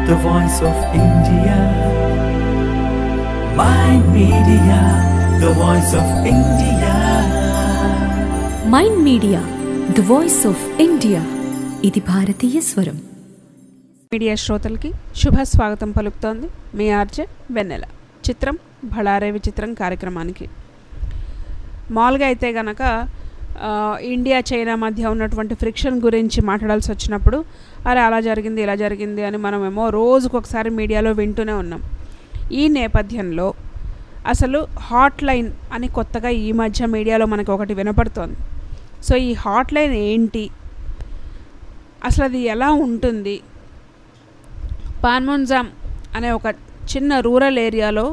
the voice of India. My media, the voice of India. Mind media the voice of India ఇది భారతీయ స్వరం media శ్రోతలకి శుభ స్వాగతం పలుకుతోంది మీ ఆర్జే వెన్నెల చిత్రం భళారే విచిత్రం కార్యక్రమానికి మామూలుగా అయితే గనక ఆ, ఇండియా చైనా మధ్య ఉన్నటువంటి ఫ్రిక్షన్ గురించి మాట్లాడాల్సి వచ్చినప్పుడు అరే అలా జరిగింది ఇలా జరిగింది అని మనమేమో రోజుకొకసారి మీడియాలో వింటూనే ఉన్నాం ఈ నేపథ్యంలో అసలు హాట్ లైన్ అని కొత్తగా ఈ మధ్య మీడియాలో మనకి ఒకటి వినపడుతోంది సో ఈ హాట్ లైన్ ఏంటి అసలు అది ఎలా ఉంటుంది పాన్మున్జామ్ అనే ఒక చిన్న రూరల్ ఏరియాలో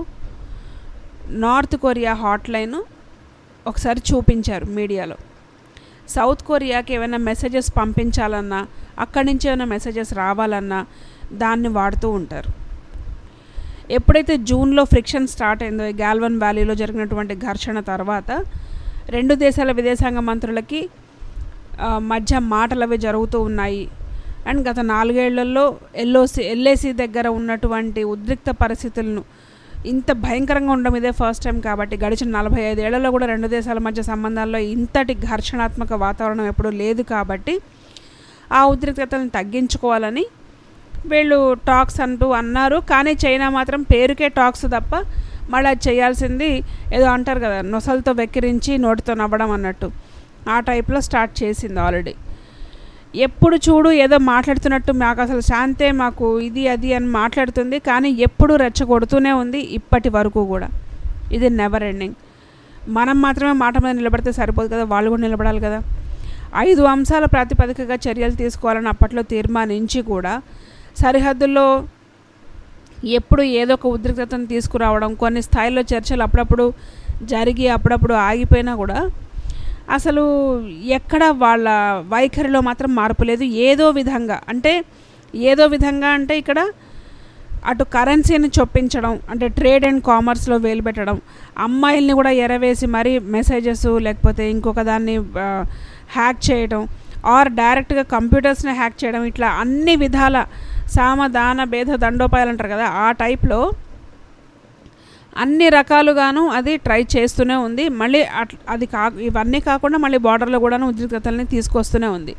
నార్త్ కొరియా హాట్ లైన్ ఒకసారి చూపించారు మీడియాలో సౌత్ కొరియాకి ఏమైనా మెసేజెస్ పంపించాలన్నా అక్కడి నుంచి ఏమైనా మెసేజెస్ రావాలన్నా దాన్ని వాడుతూ ఉంటారు ఎప్పుడైతే జూన్లో ఫ్రిక్షన్ స్టార్ట్ అయిందో ఈ గాల్వన్ వ్యాలీలో జరిగినటువంటి ఘర్షణ తర్వాత రెండు దేశాల విదేశాంగ మంత్రులకి ఆ, మధ్య మాటలు అవి జరుగుతూ ఉన్నాయి అండ్ గత నాలుగేళ్లలో ఎల్ఓసి ఎల్ఏసి దగ్గర ఉన్నటువంటి ఉద్రిక్త పరిస్థితులను ఇంత భయంకరంగా ఉండడం ఇదే ఫస్ట్ టైం కాబట్టి గడిచిన నలభై ఐదేళ్లలో కూడా రెండు దేశాల మధ్య సంబంధాల్లో ఇంతటి ఘర్షణాత్మక వాతావరణం ఎప్పుడూ లేదు కాబట్టి ఆ ఉద్రిక్తతలను తగ్గించుకోవాలని వీళ్ళు టాక్స్ అంటూ అన్నారు కానీ చైనా మాత్రం పేరుకే టాక్స్ తప్ప మళ్ళీ అది చేయాల్సింది ఏదో అంటారు కదా నొసలతో వెక్కిరించి నోటితో నవ్వడం అన్నట్టు ఆ టైప్లో స్టార్ట్ చేసింది ఆల్రెడీ ఎప్పుడు చూడు ఏదో మాట్లాడుతున్నట్టు మాకు అసలు శాంతే మాకు ఇది అది అని మాట్లాడుతుంది కానీ ఎప్పుడు రెచ్చగొడుతూనే ఉంది ఇప్పటి వరకు కూడా ఇది నెవర్ ఎండింగ్ మనం మాత్రమే మాట మీద నిలబడితే సరిపోదు కదా వాళ్ళు కూడా నిలబడాలి కదా ఐదు అంశాల ప్రాతిపదికగా చర్యలు తీసుకోవాలని అప్పట్లో తీర్మానించి కూడా సరిహద్దుల్లో ఎప్పుడు ఏదో ఒక ఉద్రిక్తతను తీసుకురావడం కొన్ని స్థాయిలో చర్చలు అప్పుడప్పుడు జరిగి అప్పుడప్పుడు ఆగిపోయినా కూడా అసలు ఎక్కడ వాళ్ళ వైఖరిలో మాత్రం మార్పు లేదు ఏదో విధంగా అంటే ఏదో విధంగా అంటే ఇక్కడ అటు కరెన్సీని చొప్పించడం అంటే ట్రేడ్ అండ్ కామర్స్లో వేలు పెట్టడం అమ్మాయిల్ని కూడా ఎరవేసి మరీ మెసేజెస్ లేకపోతే ఇంకొక దాన్ని ఆ, హ్యాక్ చేయడం ఆర్ డైరెక్ట్గా కంప్యూటర్స్ని హ్యాక్ చేయడం ఇట్లా అన్ని విధాల సామదాన భేద దండోపాయాలు అంటారు కదా ఆ టైప్లో అన్ని రకాలుగాను అది ట్రై చేస్తూనే ఉంది మళ్ళీ అట్ అది కా ఇవన్నీ కాకుండా మళ్ళీ బార్డర్లో కూడాను ఉద్రిక్తతల్ని తీసుకొస్తూనే ఉంది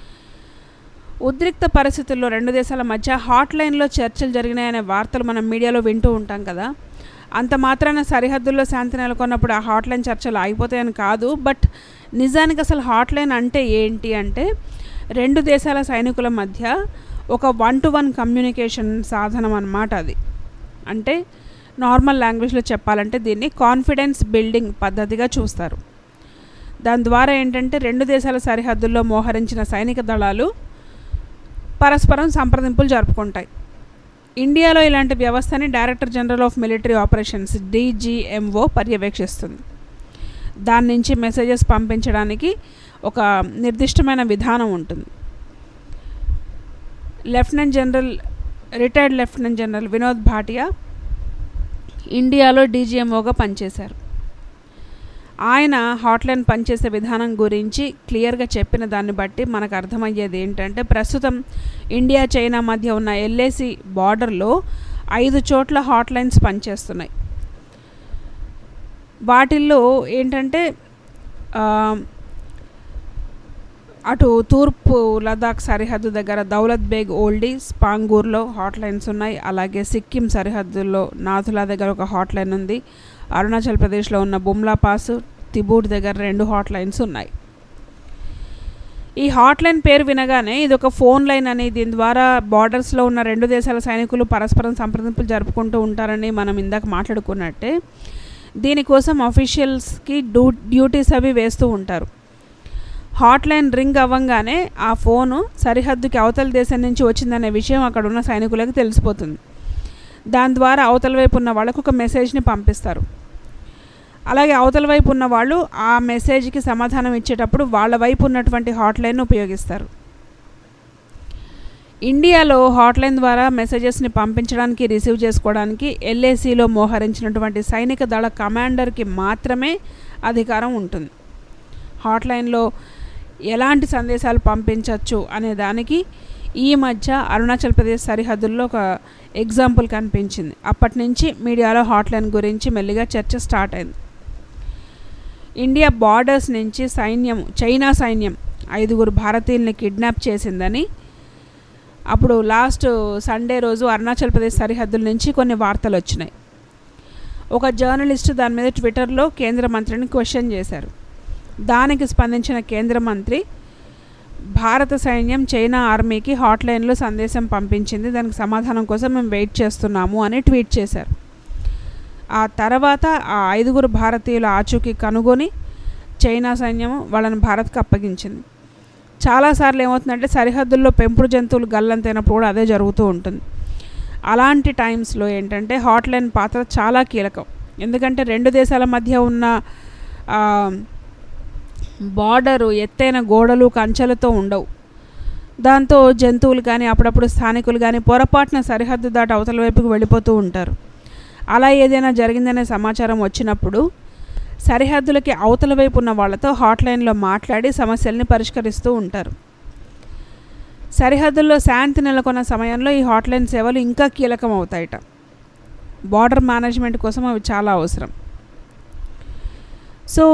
ఉద్రిక్త పరిస్థితుల్లో రెండు దేశాల మధ్య హాట్ లైన్లో చర్చలు జరిగినాయనే వార్తలు మనం మీడియాలో వింటూ ఉంటాం కదా అంత మాత్రాన సరిహద్దుల్లో శాంతి నెలకొన్నప్పుడు ఆ హాట్ లైన్ చర్చలు ఆగిపోతాయని కాదు బట్ నిజానికి అసలు హాట్ లైన్ అంటే ఏంటి అంటే రెండు దేశాల సైనికుల మధ్య ఒక వన్ టు వన్ కమ్యూనికేషన్ సాధనం అన్నమాట అది అంటే నార్మల్ లాంగ్వేజ్లో చెప్పాలంటే దీన్ని కాన్ఫిడెన్స్ బిల్డింగ్ పద్ధతిగా చూస్తారు దాని ద్వారా ఏంటంటే రెండు దేశాల సరిహద్దుల్లో మోహరించిన సైనిక దళాలు పరస్పరం సంప్రదింపులు జరుపుకుంటాయి ఇండియాలో ఇలాంటి వ్యవస్థని director general of military operations DGMO పర్యవేక్షిస్తుంది దాని నుంచి మెసేజెస్ పంపించడానికి ఒక నిర్దిష్టమైన విధానం ఉంటుంది lieutenant general retired lieutenant general Vinod Bhatia ఇండియాలో డీజీఎంఓగా పనిచేశారు ఆయన హాట్లైన్ పనిచేసే విధానం గురించి క్లియర్గా చెప్పిన దాన్ని బట్టి మనకు అర్థమయ్యేది ఏంటంటే ప్రస్తుతం ఇండియా చైనా మధ్య ఉన్న ఎల్ఏసి బార్డర్లో ఐదు చోట్ల హాట్లైన్స్ పనిచేస్తున్నాయి వాటిల్లో ఏంటంటే ఆ, అటు తూర్పు లదాఖ్ సరిహద్దు దగ్గర దౌలత్ బేగ్ ఓల్డీ స్పాంగూర్లో హాట్ లైన్స్ ఉన్నాయి అలాగే సిక్కిం సరిహద్దుల్లో నాథులా దగ్గర ఒక హాట్ లైన్ ఉంది అరుణాచల్ ప్రదేశ్లో ఉన్న బుమ్లా పాస్ తిబూట్ దగ్గర రెండు హాట్ లైన్స్ ఉన్నాయి ఈ హాట్ లైన్ పేరు వినగానే ఇది ఒక ఫోన్ లైన్ అని దీని ద్వారా బార్డర్స్లో ఉన్న రెండు దేశాల సైనికులు పరస్పరం సంప్రదింపులు జరుపుకుంటూ ఉంటారని మనం ఇందాక మాట్లాడుకున్నట్టే దీనికోసం అఫీషియల్స్కి డ్యూ డ్యూటీస్ అవి వేస్తూ ఉంటారు హాట్ లైన్ రింగ్ అవ్వంగానే ఆ ఫోను సరిహద్దుకి అవతల దేశం నుంచి వచ్చిందనే విషయం అక్కడ ఉన్న సైనికులకు తెలిసిపోతుంది దాని ద్వారా అవతల వైపు ఉన్న వాళ్ళకు ఒక మెసేజ్ని పంపిస్తారు అలాగే అవతల వైపు ఉన్న వాళ్ళు ఆ మెసేజ్కి సమాధానం ఇచ్చేటప్పుడు వాళ్ళ వైపు ఉన్నటువంటి హాట్ లైన్ ఉపయోగిస్తారు ఇండియాలో హాట్లైన్ ద్వారా మెసేజెస్ని పంపించడానికి రిసీవ్ చేసుకోవడానికి ఎల్ఏసీలో మోహరించినటువంటి సైనిక దళ కమాండర్కి మాత్రమే అధికారం ఉంటుంది హాట్లైన్లో ఎలాంటి సందేశాలు పంపించవచ్చు అనే దానికి ఈ మధ్య అరుణాచల్ ప్రదేశ్ సరిహద్దుల్లో ఒక ఎగ్జాంపుల్ కనిపించింది అప్పటి నుంచి మీడియాలో హాట్లైన్ గురించి మెల్లిగా చర్చ స్టార్ట్ అయింది ఇండియా బార్డర్స్ నుంచి సైన్యం చైనా సైన్యం ఐదుగురు భారతీయుల్ని కిడ్నాప్ చేసిందని అప్పుడు లాస్ట్ సండే రోజు అరుణాచల్ ప్రదేశ్ సరిహద్దుల నుంచి కొన్ని వార్తలు వచ్చినాయి ఒక జర్నలిస్ట్ దాని మీద ట్విట్టర్లో కేంద్ర మంత్రిని క్వశ్చన్ చేశారు దానికి స్పందించిన కేంద్ర మంత్రి భారత సైన్యం చైనా ఆర్మీకి హాట్లైన్లో సందేశం పంపించింది దానికి సమాధానం కోసం మేము వెయిట్ చేస్తున్నాము అని ట్వీట్ చేశారు ఆ తర్వాత ఆ ఐదుగురు భారతీయుల ఆచూకీ కనుగొని చైనా సైన్యం వాళ్ళని భారత్కి అప్పగించింది చాలాసార్లు ఏమవుతుందంటే సరిహద్దుల్లో పెంపుడు జంతువులు గల్లంతైనప్పుడు కూడా అదే జరుగుతూ ఉంటుంది అలాంటి టైమ్స్లో ఏంటంటే హాట్లైన్ పాత్ర చాలా కీలకం ఎందుకంటే రెండు దేశాల మధ్య ఉన్న బార్డరు ఎత్తైన గోడలు కంచెలతో ఉండవు దాంతో జంతువులు కానీ అప్పుడప్పుడు స్థానికులు కానీ పొరపాటున సరిహద్దు దాటి అవతల వైపుకి వెళ్ళిపోతూ ఉంటారు అలా ఏదైనా జరిగిందనే సమాచారం వచ్చినప్పుడు సరిహద్దులకి అవతల వైపు ఉన్న వాళ్ళతో హాట్లైన్లో మాట్లాడి సమస్యల్ని పరిష్కరిస్తూ ఉంటారు సరిహద్దుల్లో శాంతి నెలకొన్న సమయంలో ఈ హాట్లైన్ సేవలు ఇంకా కీలకం అవుతాయట బార్డర్ మేనేజ్మెంట్ కోసం అవి చాలా అవసరం సో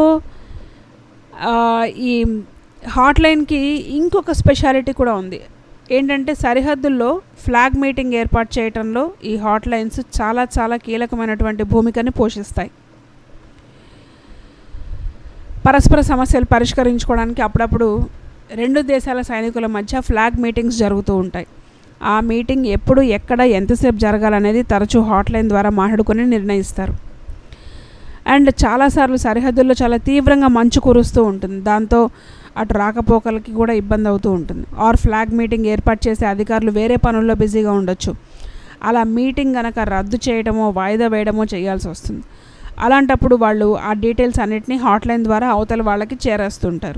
ఈ హాట్లైన్కి ఇంకొక స్పెషాలిటీ కూడా ఉంది ఏంటంటే సరిహద్దుల్లో ఫ్లాగ్ మీటింగ్ ఏర్పాటు చేయడంలో ఈ హాట్లైన్స్ చాలా చాలా కీలకమైనటువంటి భూమికని పోషిస్తాయి పరస్పర సమస్యలు పరిష్కరించుకోవడానికి అప్పుడప్పుడు రెండు దేశాల సైనికుల మధ్య ఫ్లాగ్ మీటింగ్స్ జరుగుతూ ఉంటాయి ఆ మీటింగ్ ఎప్పుడు ఎక్కడ ఎంతసేపు జరగాలనేది తరచూ హాట్లైన్ ద్వారా మాట్లాడుకొని నిర్ణయిస్తారు అండ్ చాలాసార్లు సరిహద్దుల్లో చాలా తీవ్రంగా మంచు కురుస్తూ ఉంటుంది దాంతో అటు రాకపోకలకి కూడా ఇబ్బంది అవుతూ ఉంటుంది ఆర్ ఫ్లాగ్ మీటింగ్ ఏర్పాటు చేసే అధికారులు వేరే పనుల్లో బిజీగా ఉండొచ్చు అలా మీటింగ్ కనుక రద్దు చేయడమో వాయిదా వేయడమో చేయాల్సి వస్తుంది అలాంటప్పుడు వాళ్ళు ఆ డీటెయిల్స్ అన్నిటినీ హాట్లైన్ ద్వారా అవతల వాళ్ళకి చేరేస్తుంటారు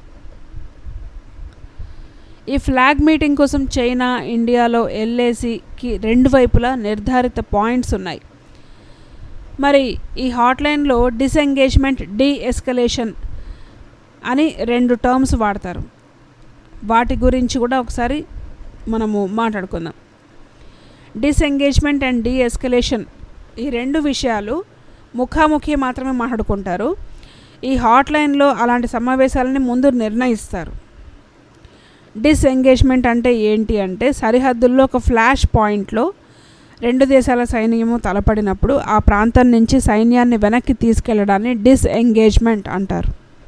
ఈ ఫ్లాగ్ మీటింగ్ కోసం చైనా ఇండియాలో ఎల్ఏసికి రెండు వైపులా నిర్ధారిత పాయింట్స్ ఉన్నాయి మరి ఈ హాట్లైన్లో డిసెంగేజ్మెంట్ డీ ఎస్కలేషన్ అని రెండు టర్మ్స్ వాడతారు వాటి గురించి కూడా ఒకసారి మనము మాట్లాడుకుందాం డిసెంగేజ్మెంట్ అండ్ డీ ఎస్కలేషన్ ఈ రెండు విషయాలు ముఖాముఖి మాత్రమే మాట్లాడుకుంటారు ఈ హాట్లైన్లో అలాంటి సమావేశాలని ముందు నిర్ణయిస్తారు డిసెంగేజ్మెంట్ అంటే ఏంటి అంటే సరిహద్దుల్లో ఒక ఫ్లాష్ పాయింట్లో రెండు దేశాల సైన్యము తలపడినప్పుడు ఆ ప్రాంతం నుంచి సైన్యాన్ని వెనక్కి తీసుకెళ్లడాన్ని డిస్ఎంగేజ్మెంట్ అంటారు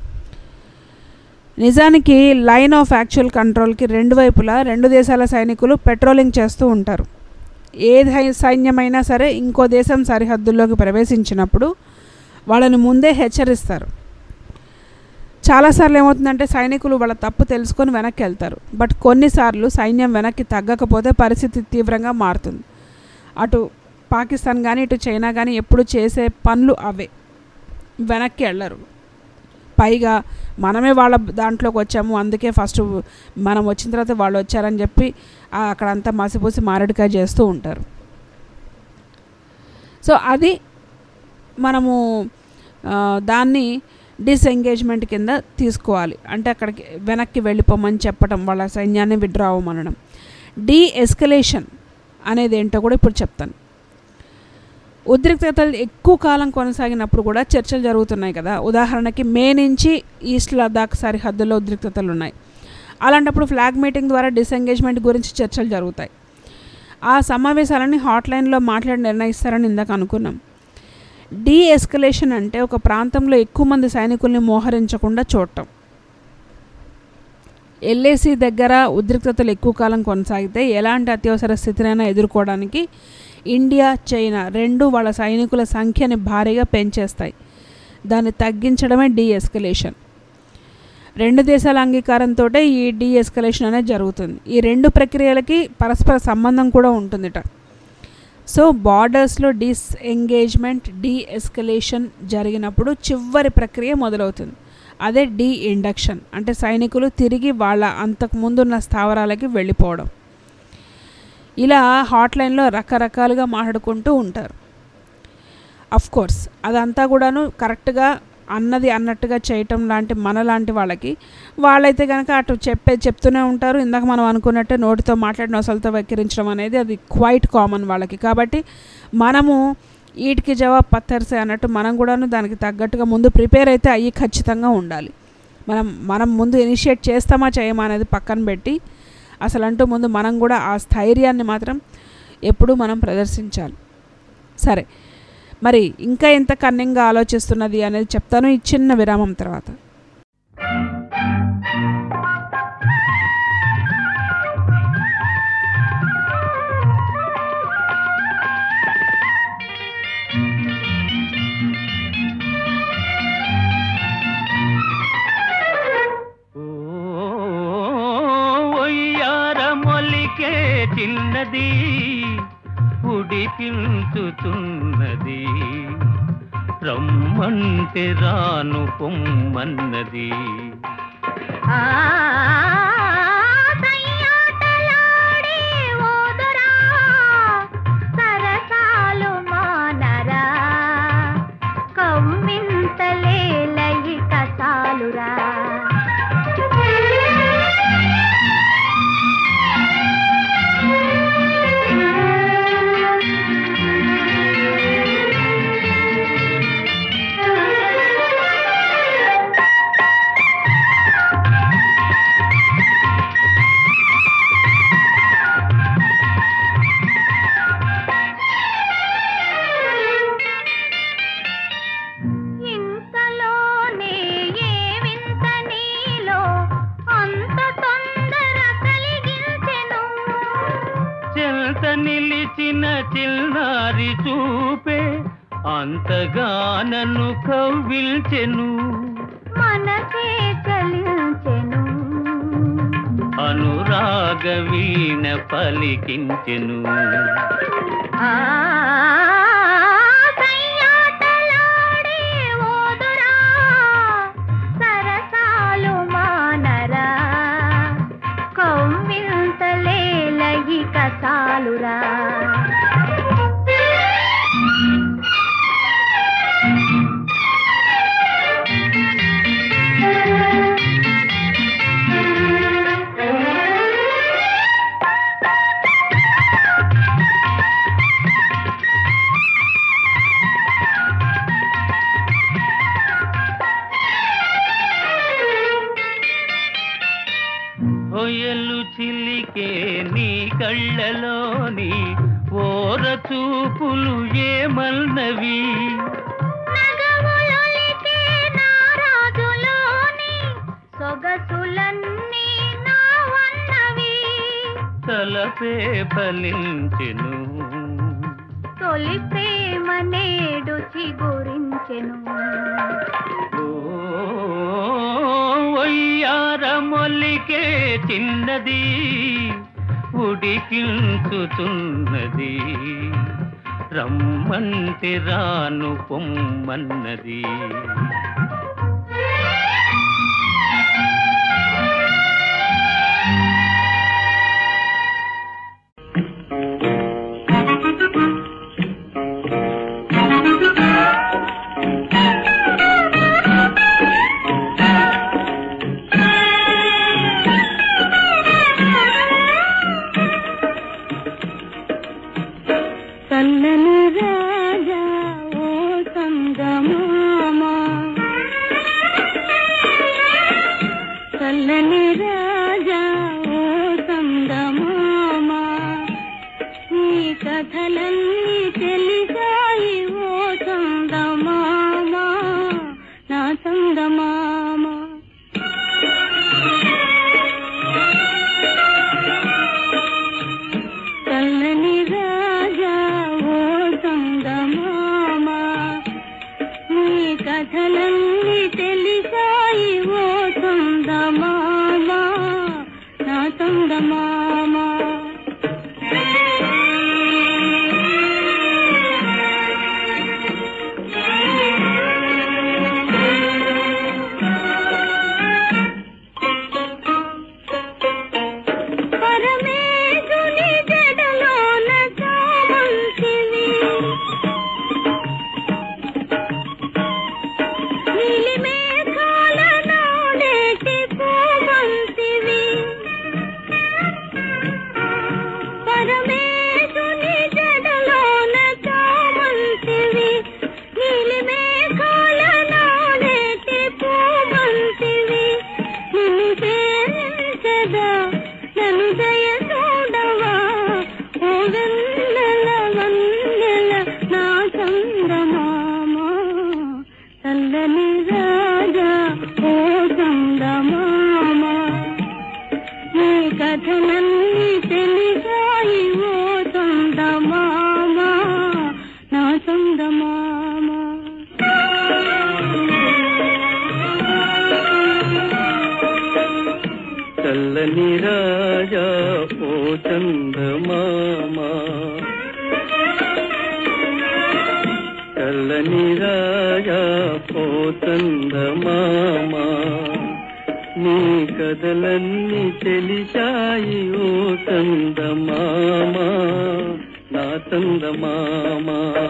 నిజానికి లైన్ ఆఫ్ యాక్చువల్ కంట్రోల్కి రెండు వైపులా రెండు దేశాల సైనికులు పెట్రోలింగ్ చేస్తూ ఉంటారు ఏ సైన్యమైనా సరే ఇంకో దేశం సరిహద్దుల్లోకి ప్రవేశించినప్పుడు వాళ్ళని ముందే హెచ్చరిస్తారు చాలాసార్లు ఏమవుతుందంటే సైనికులు వాళ్ళ తప్పు తెలుసుకొని వెనక్కి వెళ్తారు బట్ కొన్నిసార్లు సైన్యం వెనక్కి తగ్గకపోతే పరిస్థితి తీవ్రంగా మారుతుంది అటు పాకిస్తాన్ కానీ ఇటు చైనా కానీ ఎప్పుడు చేసే పనులు అవే వెనక్కి వెళ్ళరు పైగా మనమే వాళ్ళ దాంట్లోకి వచ్చాము అందుకే ఫస్ట్ మనం వచ్చిన తర్వాత వాళ్ళు వచ్చారని చెప్పి అక్కడంతా మసిపూసి మారడికాయ చేస్తూ ఉంటారు సో అది మనము దాన్ని డిసెంగేజ్మెంట్ కింద తీసుకోవాలి అంటే అక్కడికి వెనక్కి వెళ్ళిపోమని చెప్పడం వాళ్ళ సైన్యాన్ని విడ్రా అవ్వమనడం డీ ఎస్కలేషన్ అనేది ఏంటో కూడా ఇప్పుడు చెప్తాను ఉద్రిక్తతలు ఎక్కువ కాలం కొనసాగినప్పుడు కూడా చర్చలు జరుగుతున్నాయి కదా ఉదాహరణకి మే నుంచి ఈస్ట్ లదాఖ్ సరిహద్దులో ఉద్రిక్తతలు ఉన్నాయి అలాంటప్పుడు ఫ్లాగ్ మీటింగ్ ద్వారా డిసెంగేజ్మెంట్ గురించి చర్చలు జరుగుతాయి ఆ సమావేశాలని హాట్లైన్లో మాట్లాడి నిర్ణయిస్తారని ఇందాక అనుకున్నాం డీ ఎస్కలేషన్ అంటే ఒక ప్రాంతంలో ఎక్కువ మంది సైనికుల్ని మోహరించకుండా చూడటం ఎల్ఏసి దగ్గర ఉద్రిక్తతలు ఎక్కువ కాలం కొనసాగితే ఎలాంటి అత్యవసర స్థితినైనా ఎదుర్కోవడానికి ఇండియా చైనా రెండు వాళ్ళ సైనికుల సంఖ్యని భారీగా పెంచేస్తాయి దాన్ని తగ్గించడమే డీ ఎస్కలేషన్ రెండు దేశాల అంగీకారంతో ఈ డీ ఎస్కలేషన్ అనేది జరుగుతుంది ఈ రెండు ప్రక్రియలకి పరస్పర సంబంధం కూడా ఉంటుందిట సో బార్డర్స్లో డిస్ ఎంగేజ్మెంట్ డీ ఎస్కలేషన్ జరిగినప్పుడు చివరి ప్రక్రియ మొదలవుతుంది అదే డీ ఇండక్షన్ అంటే సైనికులు తిరిగి వాళ్ళ అంతకు ముందున్న స్థావరాలకి వెళ్ళిపోవడం ఇలా హాట్లైన్లో రకరకాలుగా మాట్లాడుకుంటూ ఉంటారు అఫ్ కోర్స్ అదంతా కూడాను కరెక్ట్గా అన్నది అన్నట్టుగా చేయటం లాంటి మనలాంటి వాళ్ళకి వాళ్ళైతే కనుక అటు చెప్పే చెప్తూనే ఉంటారు ఇందాక మనం అనుకున్నట్టే నోటితో మాట్లాడిన అసలుతో వెక్కిరించడం అనేది అది క్వైట్ కామన్ వాళ్ళకి కాబట్టి మనము వీటికి జవాబు పత్తర్సే అన్నట్టు మనం కూడాను దానికి తగ్గట్టుగా ముందు ప్రిపేర్ అయితే అయ్యి ఖచ్చితంగా ఉండాలి మనం మనం ముందు ఇనిషియేట్ చేస్తామా చేయమా అనేది పక్కన పెట్టి అసలు అంటూ ముందు మనం కూడా ఆ స్థైర్యాన్ని మాత్రం ఎప్పుడూ మనం ప్రదర్శించాలి సరే మరి ఇంకా ఎంత కన్నింగా ఆలోచిస్తున్నది అనేది చెప్తాను ఈ చిన్న విరామం తర్వాత ఒయ్యార మొలికే చిన్నది ఉడికించుతున్నది రమ్మంటే రాను పొమ్మన్నది ఆ సయ్యాటలాడే ఓదురా సరసాలు మానరా కవ్వింతలేలయి కసాలురా ఇంతలోనే ఏ వింత నీలో అంత తొందర కలిగించెను చెల్త నిలిచిన చిన్నారి చూపే అంతగా నన్ను కవ్విల్చెను మనసే చలించెను అనురాగ వీణ పలికించెను ఆ సయ్యాటలాడే ఓదురా సరసాలు మానరా కవ్వింతలేలయి కసాలురా ఒయలు చిలికే నీ కళ్ళలోని ఓర చూపులు ఏమల్నవి నగములొలికే నారాజులోని సొగసులన్నీ నావన్నవి తలపే ఫలించెను తొలి ప్రేమ నేడు చిగురించెను ఒయ్యార మొల్లికే చిన్నది ఉడికించుతున్నది రమ్మంటే రాను పొమ్మన్నది కన్నను రాజా ఓ సంగమామ కల్లని రాజా ఓ సంగమామ నీ కథలన్నీ తెలిసాయి ఓ సంగమామ నా సంగమామ చల్లని రాజా ఓ సంగమామ నీ కథలన్నీ తెలిసాయి ఓ సంగమామ నా సంగమామ పరమేశుని జడలోన చామంతివి చందమామ చల్లని రాజా ఓ చందమామ చల్లని రాజా ఓ చందమామ నీ కథలన్నీ తెలిసాయి ఓ చందమామ నా చందమామ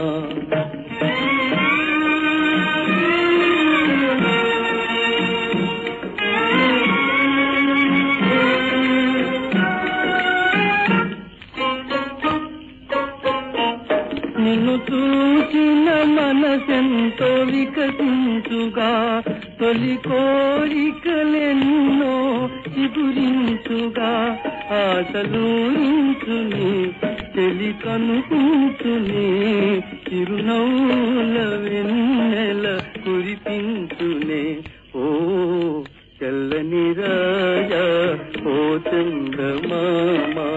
నిన్ను చూసిన మనసెంతో వికసించుగా తొలి కోరికలెన్నో చిగురించుగా ఆశలూరించుని తెలి కనుకుంచుని చిరునవ్వుల వెన్నెల కురిపించునే ఓ చల్లని రాజా ఓ చంద్రమామా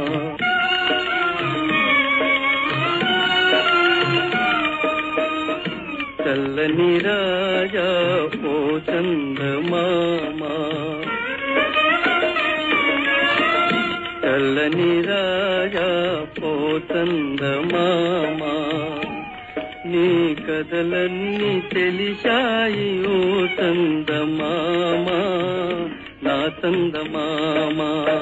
చల్లని రాజా ఓ చందమామ చల్లని రాజా ఓ చందమామ నీ కథలన్నీ తెలిసాయి ఓ చందమామ నా చందమామ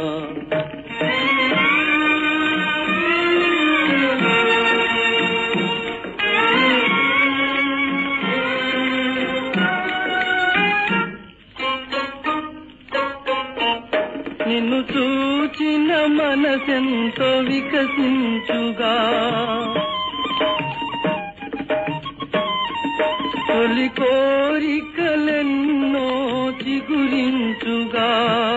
నిన్ను చూచిన మనసెంతో వికసించుగా తొలి కోరికలెన్నో చిగురించుగా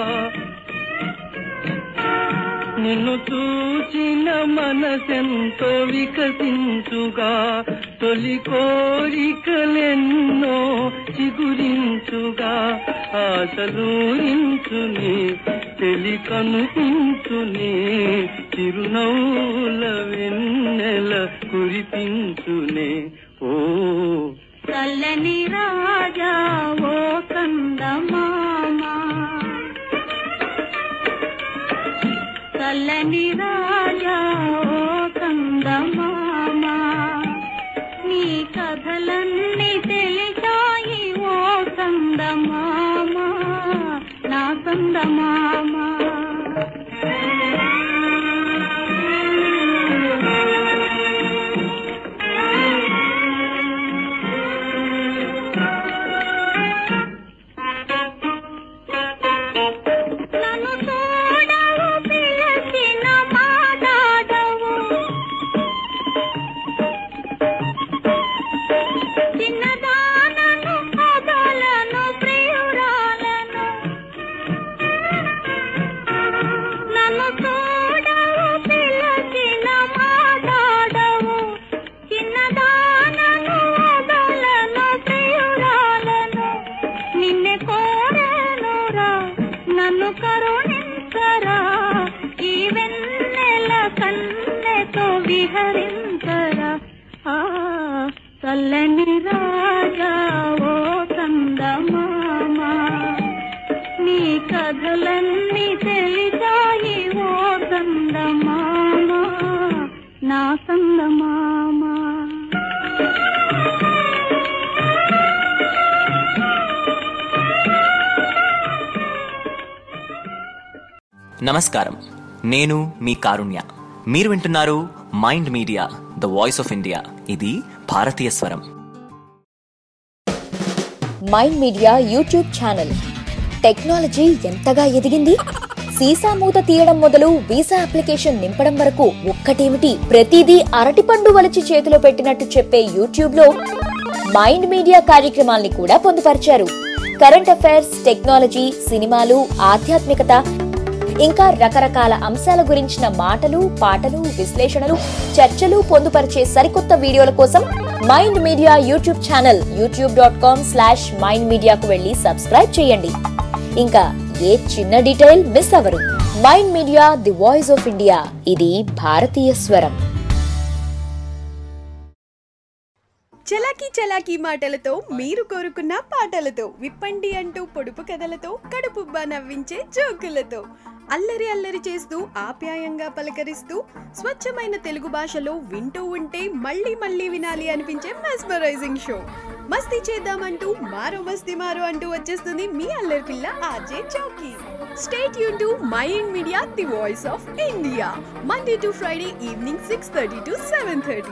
నిన్ను చూచిన మనసెంతో వికసించుగా తొలి కోరికలెన్నో చిగురించుగా ఆశలూరించుని తెలి కనుపించుని చిరునవ్వుల వెన్నెల కురిపించునే ఓ చల్లని రాజా ఓ కందమామ చల్లని రాజా ఓ కందమామ నీ కథలన్నీ తెలిసాయి ఓ కందమామ నా కందమామ నన్ను చూడవు పిలచిన మాట్లాడవు చిన్నదానను కథలను ప్రియురాలను నన్ను చూడవు పిలచిన మాట్లాడవు చిన్నదానను కథలను ప్రియురాలను నిన్నే కోరేనురా నన్ను కరుణించరా ఈ వెన్నెల కన్నెతో విహరించరా ఆ చల్లని రాజా ఓ కందమామ నీ కథలన్నీ తెలిసాయి ఓ కందమామ నా కందమామ నమస్కారం నేను మీ కారుణ్య మీరు వింటున్నారు mind media the voice of India ఇది భారతీయ స్వరం mind media YouTube channel technology ఎంతగా ఎదిగింది సీసా మూత తీయడం మొదలు వీసా అప్లికేషన్ నింపడం వరకు ఒక్కటేమిటి ప్రతిదీ అరటిపండు వలిచి చేతిలో పెట్టినట్టు చెప్పే యూట్యూబ్ లో మైండ్ మీడియా కార్యక్రమాల్ని కూడా పొందుపరిచారు కరెంట్ అఫైర్స్ టెక్నాలజీ సినిమాలు ఆధ్యాత్మికత ఇంకా రకరకాల అంశాల గురించిన మాటలు పాటలు విశ్లేషణలు చర్చలు పొందుపరిచే సరికొత్త వీడియోల కోసం mind media YouTube channel YouTube dot com slash mind మీడియాకు వెళ్ళి సబ్స్క్రైబ్ చేయండి ఇంకా ఏ చిన్న డీటెయిల్ మిస్ అవరు mind media the voice of India ఇది భారతీయ స్వరం చలాకీ చలాకీ మాటలతో మీరు కోరుకున్న పాటలతో విప్పండి అంటూ పొడుపు కథలతో కడుపుబ్బా నవ్వించే జోకులతో అల్లరి అల్లరి చేస్తూ ఆప్యాయంగా పలకరిస్తూ స్వచ్ఛమైన తెలుగు భాషలో వింటూ ఉంటే మళ్ళీ మళ్ళీ వినాలి అనిపించే మెస్మరైజింగ్ షో మస్తీ చేద్దామంటూ మారో మస్తీ మారో అంటూ వచ్చేస్తుంది మీ అల్లరి పిల్ల ఆర్జే చౌకీ స్టేట్ యూన్ to my ఇండ్ media the voice of India Monday to Friday evening six thirty to seven thirty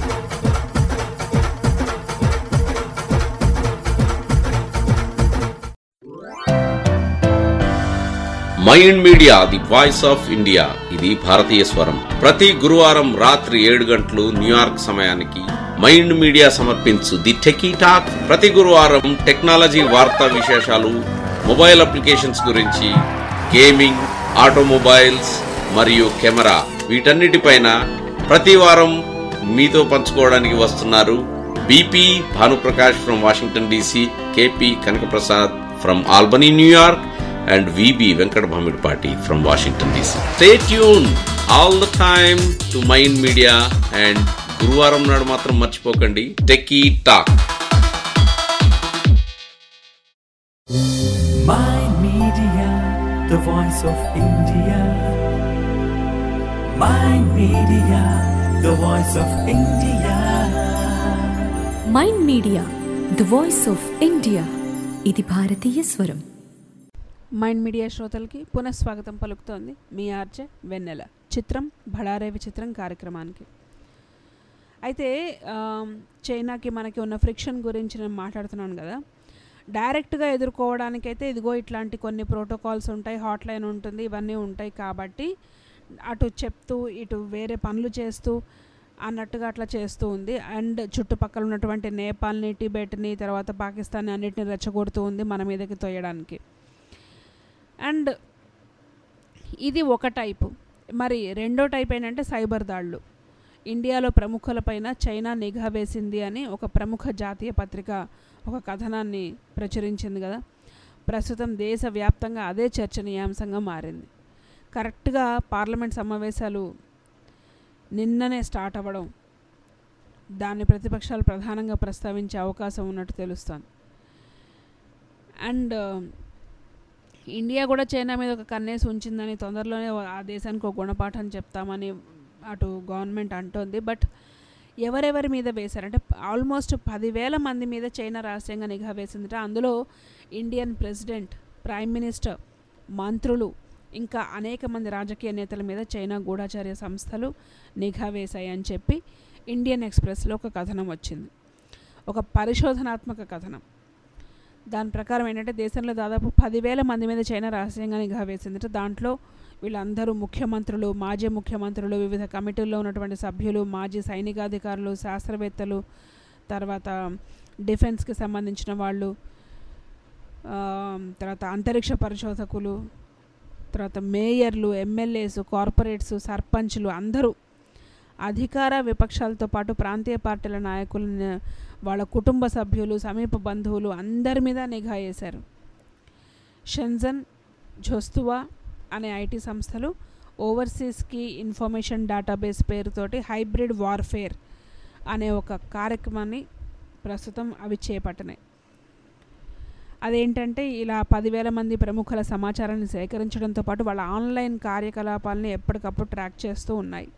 mind media the voice of India ఇది భారతీయ స్వరం ప్రతి గురువారం రాత్రి ఏడు గంటలు న్యూయార్క్ సమయానికి మైండ్ మీడియా సమర్పించు ది టెకీ టాక్ ప్రతి గురువారం టెక్నాలజీ వార్తా విశేషాలు మొబైల్ అప్లికేషన్స్ గురించి గేమింగ్ ఆటోమొబైల్స్ మరియు కెమెరా వీటన్నిటిపైన ప్రతి వారం మీతో పంచుకోవడానికి వస్తున్నారు BP Bhanuprakash from Washington DC KP Kanakaprasad from Albany New York and VB Venkat Bhamidpati from Washington DC. Stay tuned all the time to Mind Media and గురువారం నాడు మాత్రం మర్చిపోకండి techie talk Mind Media, the voice of India. Mind Media, the voice of India. Mind media the voice of India ఇది భారతీయ స్వరం mind media శ్రోతలకి పునఃస్వాగతం పలుకుతోంది మీ ఆర్జే వెన్నెల చిత్రం భడారే విచిత్రం కార్యక్రమానికి అయితే ఆమ్, చైనాకి మనకి ఉన్న ఫ్రిక్షన్ గురించి నేను మాట్లాడుతున్నాను కదా డైరెక్ట్గా ఎదుర్కోవడానికైతే ఇదిగో ఇట్లాంటి కొన్ని ప్రోటోకాల్స్ ఉంటాయి హాట్ లైన్ ఉంటుంది ఇవన్నీ ఉంటాయి కాబట్టి అటు చెప్తూ ఇటు వేరే పనులు చేస్తూ అన్నట్టుగా అట్లా చేస్తూ ఉంది అండ్ చుట్టుపక్కల ఉన్నటువంటి నేపాల్ని టిబెట్ని తర్వాత పాకిస్తాన్ని అన్నిటిని రెచ్చగొడుతూ ఉంది మన మీదకి తోయడానికి అండ్ ఇది ఒక టైపు మరి రెండో టైప్ ఏంటంటే సైబర్ దాడులు ఇండియాలో ప్రముఖులపైన చైనా నిఘా వేసింది అని ఒక ప్రముఖ జాతీయ పత్రిక ఒక కథనాన్ని ప్రచురించింది కదా ప్రస్తుతం దేశవ్యాప్తంగా అదే చర్చనీయాంశంగా మారింది కరెక్ట్గా పార్లమెంట్ సమావేశాలు నిన్ననే స్టార్ట్ అవ్వడం దాన్ని ప్రతిపక్షాలు ప్రధానంగా ప్రస్తావించే అవకాశం ఉన్నట్టు తెలుస్తోంది అండ్ ఇండియా కూడా చైనా మీద ఒక కన్నేసి ఉంచిందని తొందరలోనే ఆ దేశానికి ఒక గుణపాఠం చెప్తామని అటు గవర్నమెంట్ అంటోంది బట్ ఎవరెవరి మీద వేశారంటే ఆల్మోస్ట్ పదివేల మంది మీద చైనా రహస్యంగా నిఘా వేసిందిట అందులో ఇండియన్ ప్రెసిడెంట్ ప్రైమ్ మినిస్టర్ మంత్రులు ఇంకా అనేక మంది రాజకీయ నేతల మీద చైనా గూఢాచార్య సంస్థలు నిఘా వేశాయని చెప్పి ఇండియన్ ఎక్స్ప్రెస్లో ఒక కథనం వచ్చింది ఒక పరిశోధనాత్మక కథనం దాని ప్రకారం ఏంటంటే దేశంలో దాదాపు పదివేల మంది మీద చైనా రహస్యంగా నిఘా వేసింది దాంట్లో వీళ్ళందరూ ముఖ్యమంత్రులు మాజీ ముఖ్యమంత్రులు వివిధ కమిటీల్లో ఉన్నటువంటి సభ్యులు మాజీ సైనికాధికారులు శాస్త్రవేత్తలు తర్వాత డిఫెన్స్కి సంబంధించిన వాళ్ళు ఆ, తర్వాత అంతరిక్ష పరిశోధకులు తర్వాత మేయర్లు ఎమ్మెల్యేస్ కార్పొరేట్స్ సర్పంచ్లు అందరూ అధికార విపక్షాలతో పాటు ప్రాంతీయ పార్టీల నాయకులను వాళ్ళ కుటుంబ సభ్యులు సమీప బంధువులు అందరి మీద నిఘా వేశారు షెన్జన్ జోస్తువా అనే ఐటీ సంస్థలు ఓవర్సీస్కి ఇన్ఫర్మేషన్ డేటాబేస్ పేరుతోటి హైబ్రిడ్ వార్ఫేర్ అనే ఒక కార్యక్రమాన్ని ప్రస్తుతం అవి చేపట్టినాయి అదేంటంటే ఇలా పదివేల మంది ప్రముఖుల సమాచారాన్ని సేకరించడంతో పాటు వాళ్ళ ఆన్లైన్ కార్యకలాపాలని ఎప్పటికప్పుడు ట్రాక్ చేస్తూ ఉన్నాయి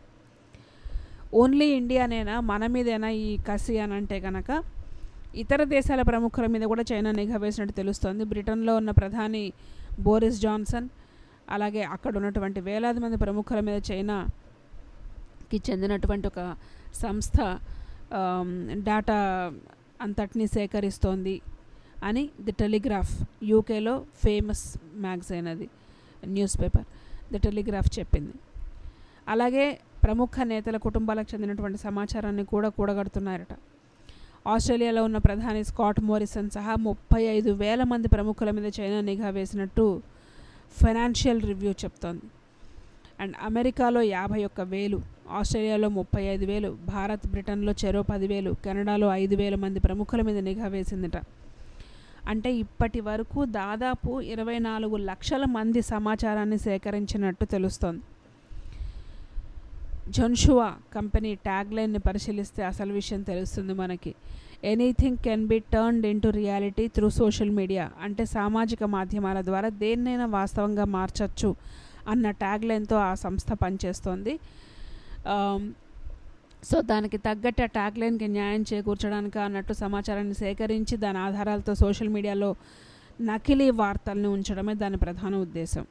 ఓన్లీ ఇండియానేనా మన మీదేనా ఈ కసి అని అంటే కనుక ఇతర దేశాల ప్రముఖుల మీద కూడా చైనా నిఘా వేసినట్టు తెలుస్తోంది బ్రిటన్లో ఉన్న ప్రధాని బోరిస్ జాన్సన్ అలాగే అక్కడ ఉన్నటువంటి వేలాది మంది ప్రముఖుల మీద చైనాకి చెందినటువంటి ఒక సంస్థ ఆమ్, డేటా అంతటినీ సేకరిస్తోంది అని ది టెలిగ్రాఫ్ యూకేలో ఫేమస్ మ్యాగజైన్ అది న్యూస్ పేపర్ ది టెలిగ్రాఫ్ చెప్పింది అలాగే ప్రముఖ నేతల కుటుంబాలకు చెందినటువంటి సమాచారాన్ని కూడా కూడగడుతున్నారట ఆస్ట్రేలియాలో ఉన్న ప్రధాని స్కాట్ మోరిసన్ సహా ముప్పై ఐదు వేల మంది ప్రముఖుల మీద చైనా నిఘా వేసినట్టు ఫైనాన్షియల్ రివ్యూ చెప్తోంది అండ్ అమెరికాలో యాభై ఒక్క వేలు ఆస్ట్రేలియాలో ముప్పై ఐదు వేలు భారత్ బ్రిటన్లో చెరో పదివేలు కెనడాలో ఐదు వేల మంది ప్రముఖుల మీద నిఘా వేసిందట అంటే ఇప్పటి వరకు దాదాపు ఇరవై నాలుగు లక్షల మంది సమాచారాన్ని సేకరించినట్టు తెలుస్తోంది జొన్షువా కంపెనీ ట్యాగ్ లైన్ని పరిశీలిస్తే అసలు విషయం తెలుస్తుంది మనకి anything can be turned in to reality through social media అంటే సామాజిక మాధ్యమాల ద్వారా దేన్నైనా వాస్తవంగా మార్చచ్చు అన్న ట్యాగ్ లైన్తో ఆ సంస్థ పనిచేస్తోంది ఆమ్, సో దానికి తగ్గట్టు ఆ ట్యాగ్ లైన్కి న్యాయం చేకూర్చడానికి అన్నట్టు సమాచారాన్ని సేకరించి దాని ఆధారాలతో సోషల్ మీడియాలో నకిలీ వార్తల్ని ఉంచడమే దాని ప్రధాన ఉద్దేశం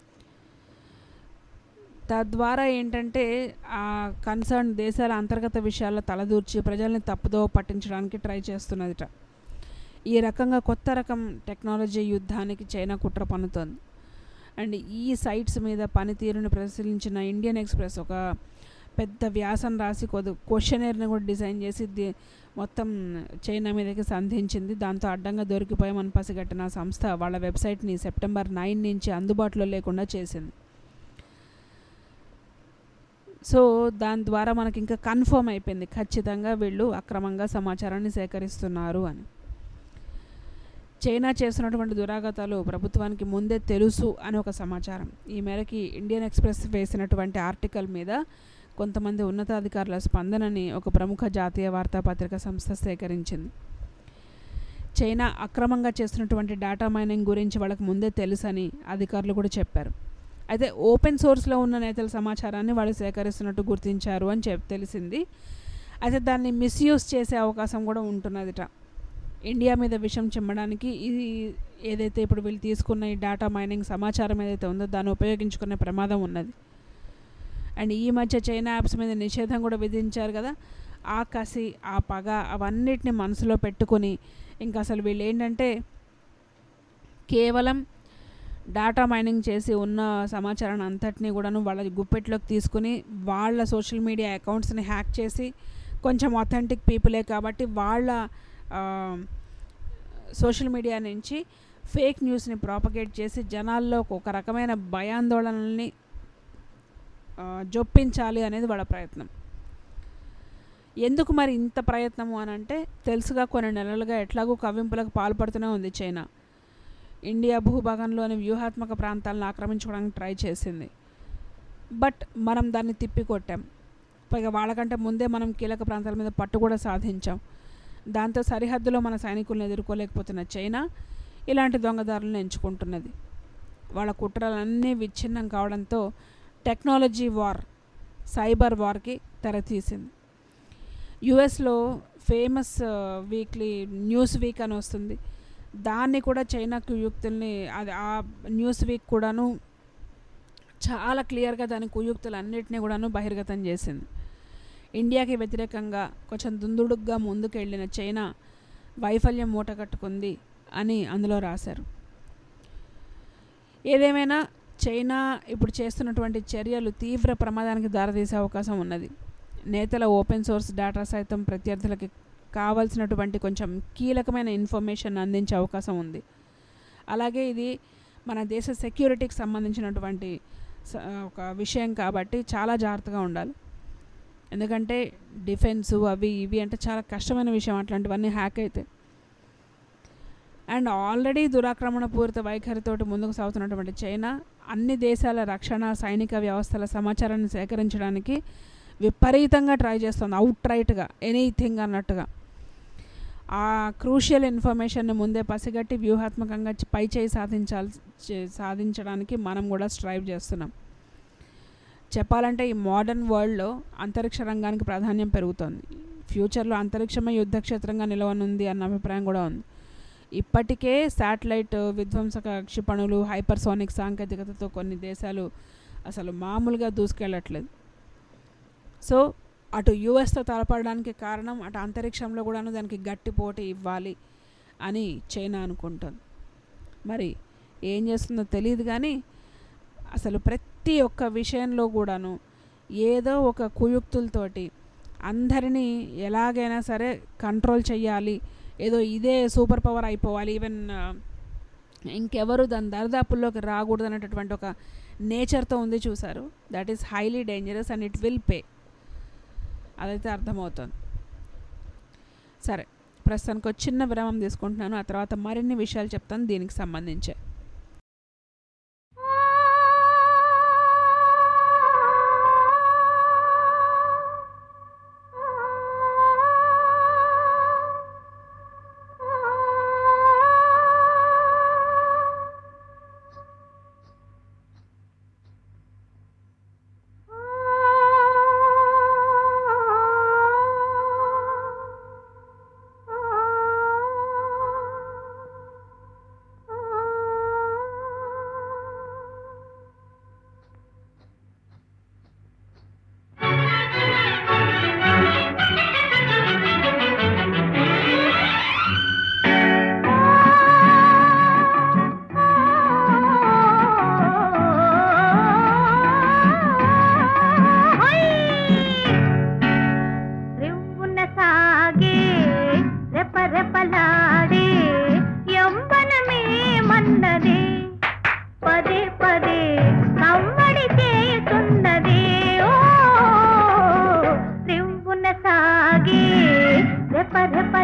తద్వారా ఏంటంటే ఆ కన్సర్న్ దేశాల అంతర్గత విషయాల్లో తలదూర్చి ప్రజల్ని తప్పుదో పట్టించడానికి ట్రై చేస్తున్నదిట ఈ రకంగా కొత్త రకం టెక్నాలజీ యుద్ధానికి చైనా కుట్ర పన్నుతోంది అండ్ ఈ సైట్స్ మీద పనితీరుని పరిశీలించిన ఇండియన్ ఎక్స్ప్రెస్ ఒక పెద్ద వ్యాసం రాసి కొద్ది క్వశ్చనర్ని కూడా డిజైన్ చేసి ది- మొత్తం చైనా మీదకి సంధించింది దాంతో అడ్డంగా దొరికిపోయామని పసిగట్టిన ఆ సంస్థ వాళ్ళ వెబ్సైట్ని సెప్టెంబర్ నైన్ నుంచి అందుబాటులో లేకుండా చేసింది సో దాని ద్వారా మనకి ఇంకా కన్ఫర్మ్ అయిపోయింది ఖచ్చితంగా వీళ్ళు అక్రమంగా సమాచారాన్ని సేకరిస్తున్నారు అని చైనా చేస్తున్నటువంటి దురాగతాలు ప్రభుత్వానికి ముందే తెలుసు అని ఒక సమాచారం ఈ మేరకి ఇండియన్ ఎక్స్ప్రెస్ వేసినటువంటి ఆర్టికల్ మీద కొంతమంది ఉన్నతాధికారుల స్పందనని ఒక ప్రముఖ జాతీయ వార్తాపత్రిక సంస్థ సేకరించింది చైనా అక్రమంగా చేస్తున్నటువంటి డేటా మైనింగ్ గురించి వాళ్ళకి ముందే తెలుసని అధికారులు కూడా చెప్పారు అయితే ఓపెన్ సోర్స్లో ఉన్న నేతల సమాచారాన్ని వాళ్ళు సేకరిస్తున్నట్టు గుర్తించారు అని చెప్ తెలిసింది అయితే దాన్ని మిస్యూజ్ చేసే అవకాశం కూడా ఉంటున్నదిట ఇండియా మీద విషం చిమ్మడానికి ఇది ఏదైతే ఇప్పుడు వీళ్ళు తీసుకున్న ఈ డేటా మైనింగ్ సమాచారం ఏదైతే ఉందో దాన్ని ఉపయోగించుకునే ప్రమాదం ఉన్నది అండ్ ఈ మధ్య చైనా యాప్స్ మీద నిషేధం కూడా విధించారు కదా ఆ కసి ఆ పగ అవన్నిటిని మనసులో పెట్టుకొని ఇంకా అసలు వీళ్ళు ఏంటంటే కేవలం డేటా మైనింగ్ చేసి ఉన్న సమాచారాన్ని అంతటినీ కూడాను వాళ్ళ గుప్పెట్లోకి తీసుకుని వాళ్ళ సోషల్ మీడియా అకౌంట్స్ని హ్యాక్ చేసి కొంచెం అథెంటిక్ పీపులే కాబట్టి వాళ్ళ సోషల్ మీడియా నుంచి ఫేక్ న్యూస్ని ప్రాపగేట్ చేసి జనాల్లో ఒక రకమైన భయాందోళనల్ని ఆ, జొప్పించాలి అనేది వాళ్ళ ప్రయత్నం ఎందుకు మరి ఇంత ప్రయత్నము అని అంటే తెలుసుగా కొన్ని నెలలుగా ఎట్లాగూ కవ్వింపులకు పాల్పడుతూనే ఉంది చైనా ఇండియా భూభాగంలోని వ్యూహాత్మక ప్రాంతాలను ఆక్రమించుకోవడానికి ట్రై చేసింది బట్ మనం దాన్ని తిప్పికొట్టాం పైగా వాళ్ళకంటే ముందే మనం కీలక ప్రాంతాల మీద పట్టు కూడా సాధించాం దాంతో సరిహద్దులో మన సైనికులను ఎదుర్కోలేకపోతున్న చైనా ఇలాంటి దొంగదారులను ఎంచుకుంటున్నది వాళ్ళ కుట్రలన్నీ విచ్ఛిన్నం కావడంతో టెక్నాలజీ వార్ సైబర్ వార్కి తెరతీసింది యుఎస్లో ఫేమస్ వీక్లీ న్యూస్ వీక్ అని వస్తుంది దాన్ని కూడా చైనా కుయుక్తుల్ని అది ఆ న్యూస్ వీక్ కూడాను చాలా క్లియర్గా దాని కుయుక్తులు అన్నిటినీ కూడాను బహిర్గతం చేసింది ఇండియాకి వ్యతిరేకంగా కొంచెం దుందుడుగ్గా ముందుకెళ్ళిన చైనా వైఫల్యం మూట కట్టుకుంది అని అందులో రాశారు ఏదేమైనా చైనా ఇప్పుడు చేస్తున్నటువంటి చర్యలు తీవ్ర ప్రమాదానికి దారితీసే అవకాశం ఉన్నది నేతల ఓపెన్ సోర్స్ డేటా సైతం ప్రత్యర్థులకి కావాల్సినటువంటి కొంచెం కీలకమైన ఇన్ఫర్మేషన్ అందించే అవకాశం ఉంది అలాగే ఇది మన దేశ సెక్యూరిటీకి సంబంధించినటువంటి స- ఒక విషయం కాబట్టి చాలా జాగ్రత్తగా ఉండాలి ఎందుకంటే డిఫెన్స్ అవి ఇవి అంటే చాలా కష్టమైన విషయం అట్లాంటివన్నీ హ్యాక్ అయితే అండ్ ఆల్రెడీ దురాక్రమణ పూరిత వైఖరితోటి ముందుకు సాగుతున్నటువంటి చైనా అన్ని దేశాల రక్షణ సైనిక వ్యవస్థల సమాచారాన్ని సేకరించడానికి విపరీతంగా ట్రై చేస్తుంది అవుట్ రైట్గా ఎనీథింగ్ అన్నట్టుగా ఆ క్రూషియల్ ఇన్ఫర్మేషన్ని ముందే పసిగట్టి వ్యూహాత్మకంగా చ- పై చేయి సాధించాల్సి చే- సాధించడానికి మనం కూడా స్ట్రైవ్ చేస్తున్నాం చెప్పాలంటే ఈ మోడర్న్ వరల్డ్లో అంతరిక్ష రంగానికి ప్రాధాన్యం పెరుగుతోంది ఫ్యూచర్లో అంతరిక్షమే యుద్ధక్షేత్రంగా నిలవనుంది అన్న అభిప్రాయం కూడా ఉంది ఇప్పటికే శాటిలైట్ విధ్వంసక క్షిపణులు హైపర్సోనిక్ సాంకేతికతతో కొన్ని దేశాలు అసలు మామూలుగా దూసుకెళ్ళట్లేదు సో అటు యుఎస్తో తలపడడానికి కారణం అటు అంతరిక్షంలో కూడాను దానికి గట్టి పోటీ ఇవ్వాలి అని చైనా అనుకుంటుంది మరి ఏం చేస్తుందో తెలియదు కానీ అసలు ప్రతి ఒక్క విషయంలో కూడాను ఏదో ఒక కుయుక్తులతోటి అందరినీ ఎలాగైనా సరే కంట్రోల్ చేయాలి ఏదో ఇదే సూపర్ పవర్ అయిపోవాలి ఈవెన్ ఇంకెవరు దాని దరిదాపుల్లోకి రాకూడదు అనేటటువంటి ఒక నేచర్తో ఉంది చూసారు that is highly dangerous and it will pay అదైతే అర్థమవుతుంది సరే ప్రస్తుతానికి ఒక చిన్న విరామం తీసుకుంటున్నాను ఆ తర్వాత మరిన్ని విషయాలు చెప్తాను దీనికి సంబంధించే ఆ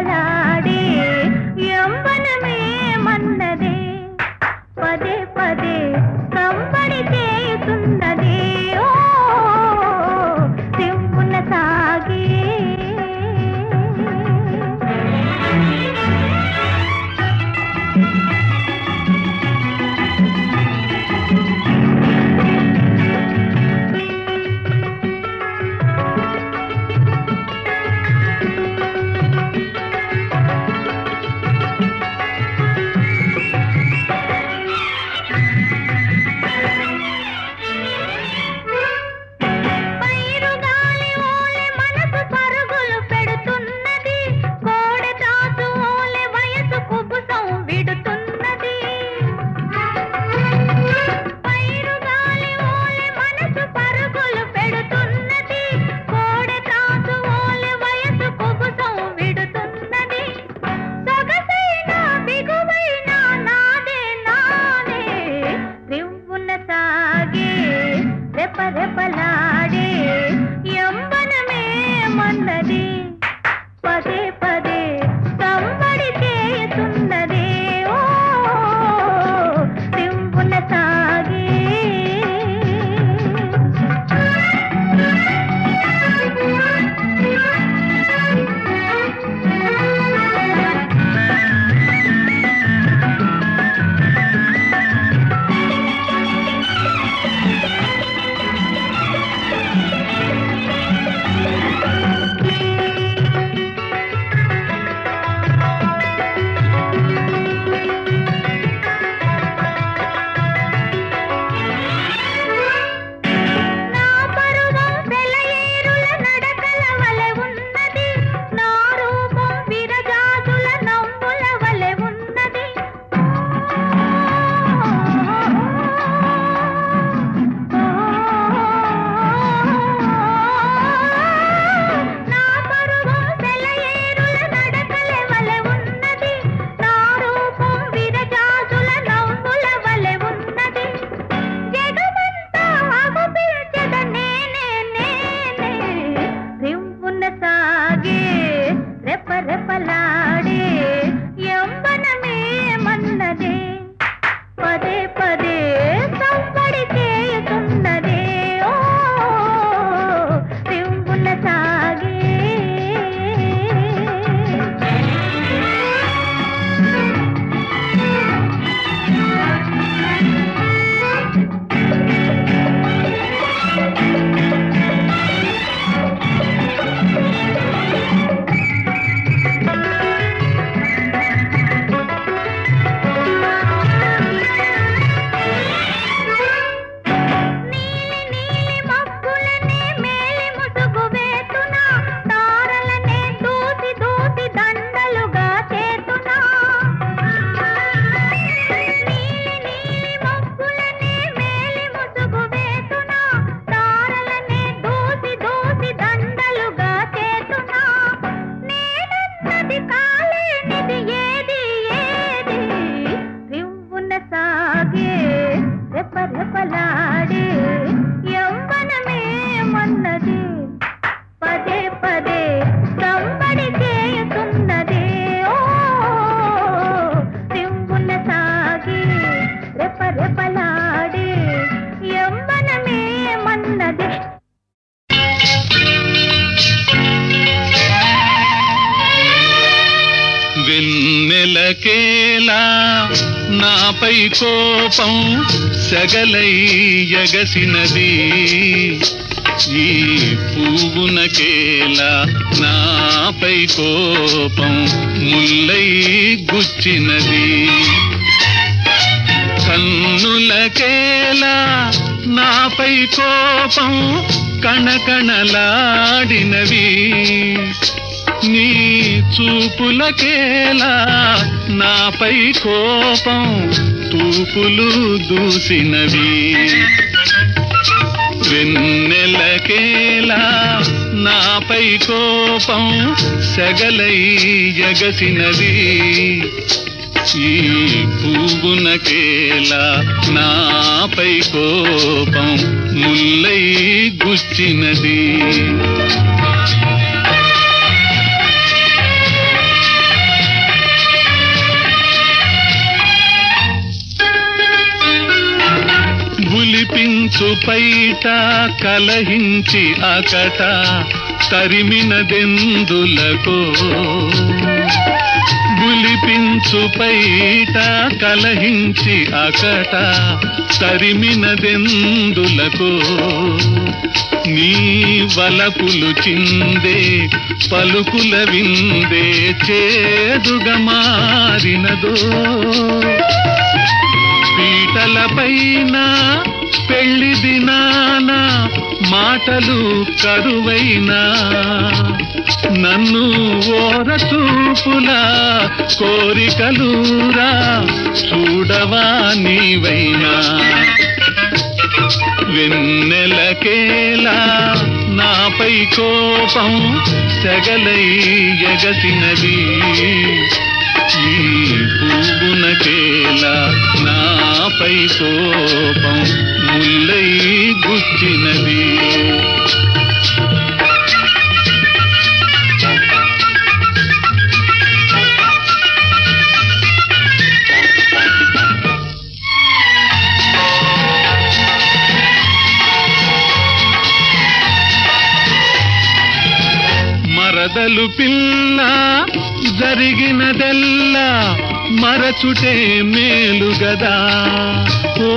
రెపరెపలాడే యంబనమే మన్నదే పదే పదే కంబడి చేయుతున్నదే ఓ సింపున సాగే పైరు గాలి ఓలె మనసు పరుగులు పెడుతున్నది కోడె తాసు ఓలె వయసు కుబుసం విడుతున్నది పైరు గాలి ఓలె మనసు పరుగులు పెడుతున్నది కోడె తాసు ఓలె వయసు కుబుసం విడుతున్నది సొగసైన బిగువైన నాదే నాదే రివ్వున సాగే రెపరెపలాడే యంబనమే మన్నది పదే పదే సంబడి చేయుతున్నదే ఓ రివ్వున సాగే నా పరువం సెలయేరుల నడకల వలె ఉన్నది నా రూపం విరజాజుల నవ్వుల వలె ఉన్నది నా పరువం సెలయేరుల నడకల వలె ఉన్నది నా రూపం విరజాజుల నవ్వుల వలె ఉన్నది జగమంతా అగుపిల్చెద నేనే నేనే రివ్వున సాగే రెపరెపలాడే యంబనమే మన్నదే పదే పదే సంబడి చేయుతున్నదే ఓ రివ్వున సాగే నీలి నీలి మబ్బులనే మేలి ముసుగు వేతునా తారలనే దూసి దూసి దండలుగా చేతునా నీలి నీలి మబ్బులనే మేలి ముసుగు వేతునా తారలనే దూసి దూసి దండలుగా చేతునా నేనన్నది కాలేనిది ఏది ఏది రివ్వున సాగే రెపరెపలాడే యౌవనమే మన్నది పదే పదే సంబడి చేయుతున్నదే ఓ రివ్వున సాగే రెపరెపలాడే యౌవనమే మన్నది వెన్నెలకేలా నాపై కోపం సగలై ఎగసినది ఈ పువ్వునకేలా నాపై కోపం ముల్లై గుచ్చినది కన్నులకేలా నాపై కోపం కణకణలాడినవి నీ చూపులకేలా నాపై కోపం తూపులు దూసినవి వెన్నెలకేలా నాపై కోపం సెగలై ఎగసినది ఈ పువ్వునకేలా నాపై కోపం ముల్లై గుచ్చినది పైట కలహించి అకట తరిమినదెందులకో గులిపించు పైట కలహించి అకట తరిమినదెందులకో నీ వలపులు చిందే పలుకుల విందే చేదుగా మారినదో పీటల పైన పెళ్లి దినాన మాటలు కరువైనా నన్ను ఓర చూపులా కోరికలూరా చూడవా నీవైనా వెన్నెలకేలా నాపై కోపం సెగలై ఎగసినది ఈ పువ్వునకేలా నాపై కోపం ముల్లై గుచ్చినది మరదలు పిల్ల జరిగినదెల్లా మరచుటే మేలు గదా ఓ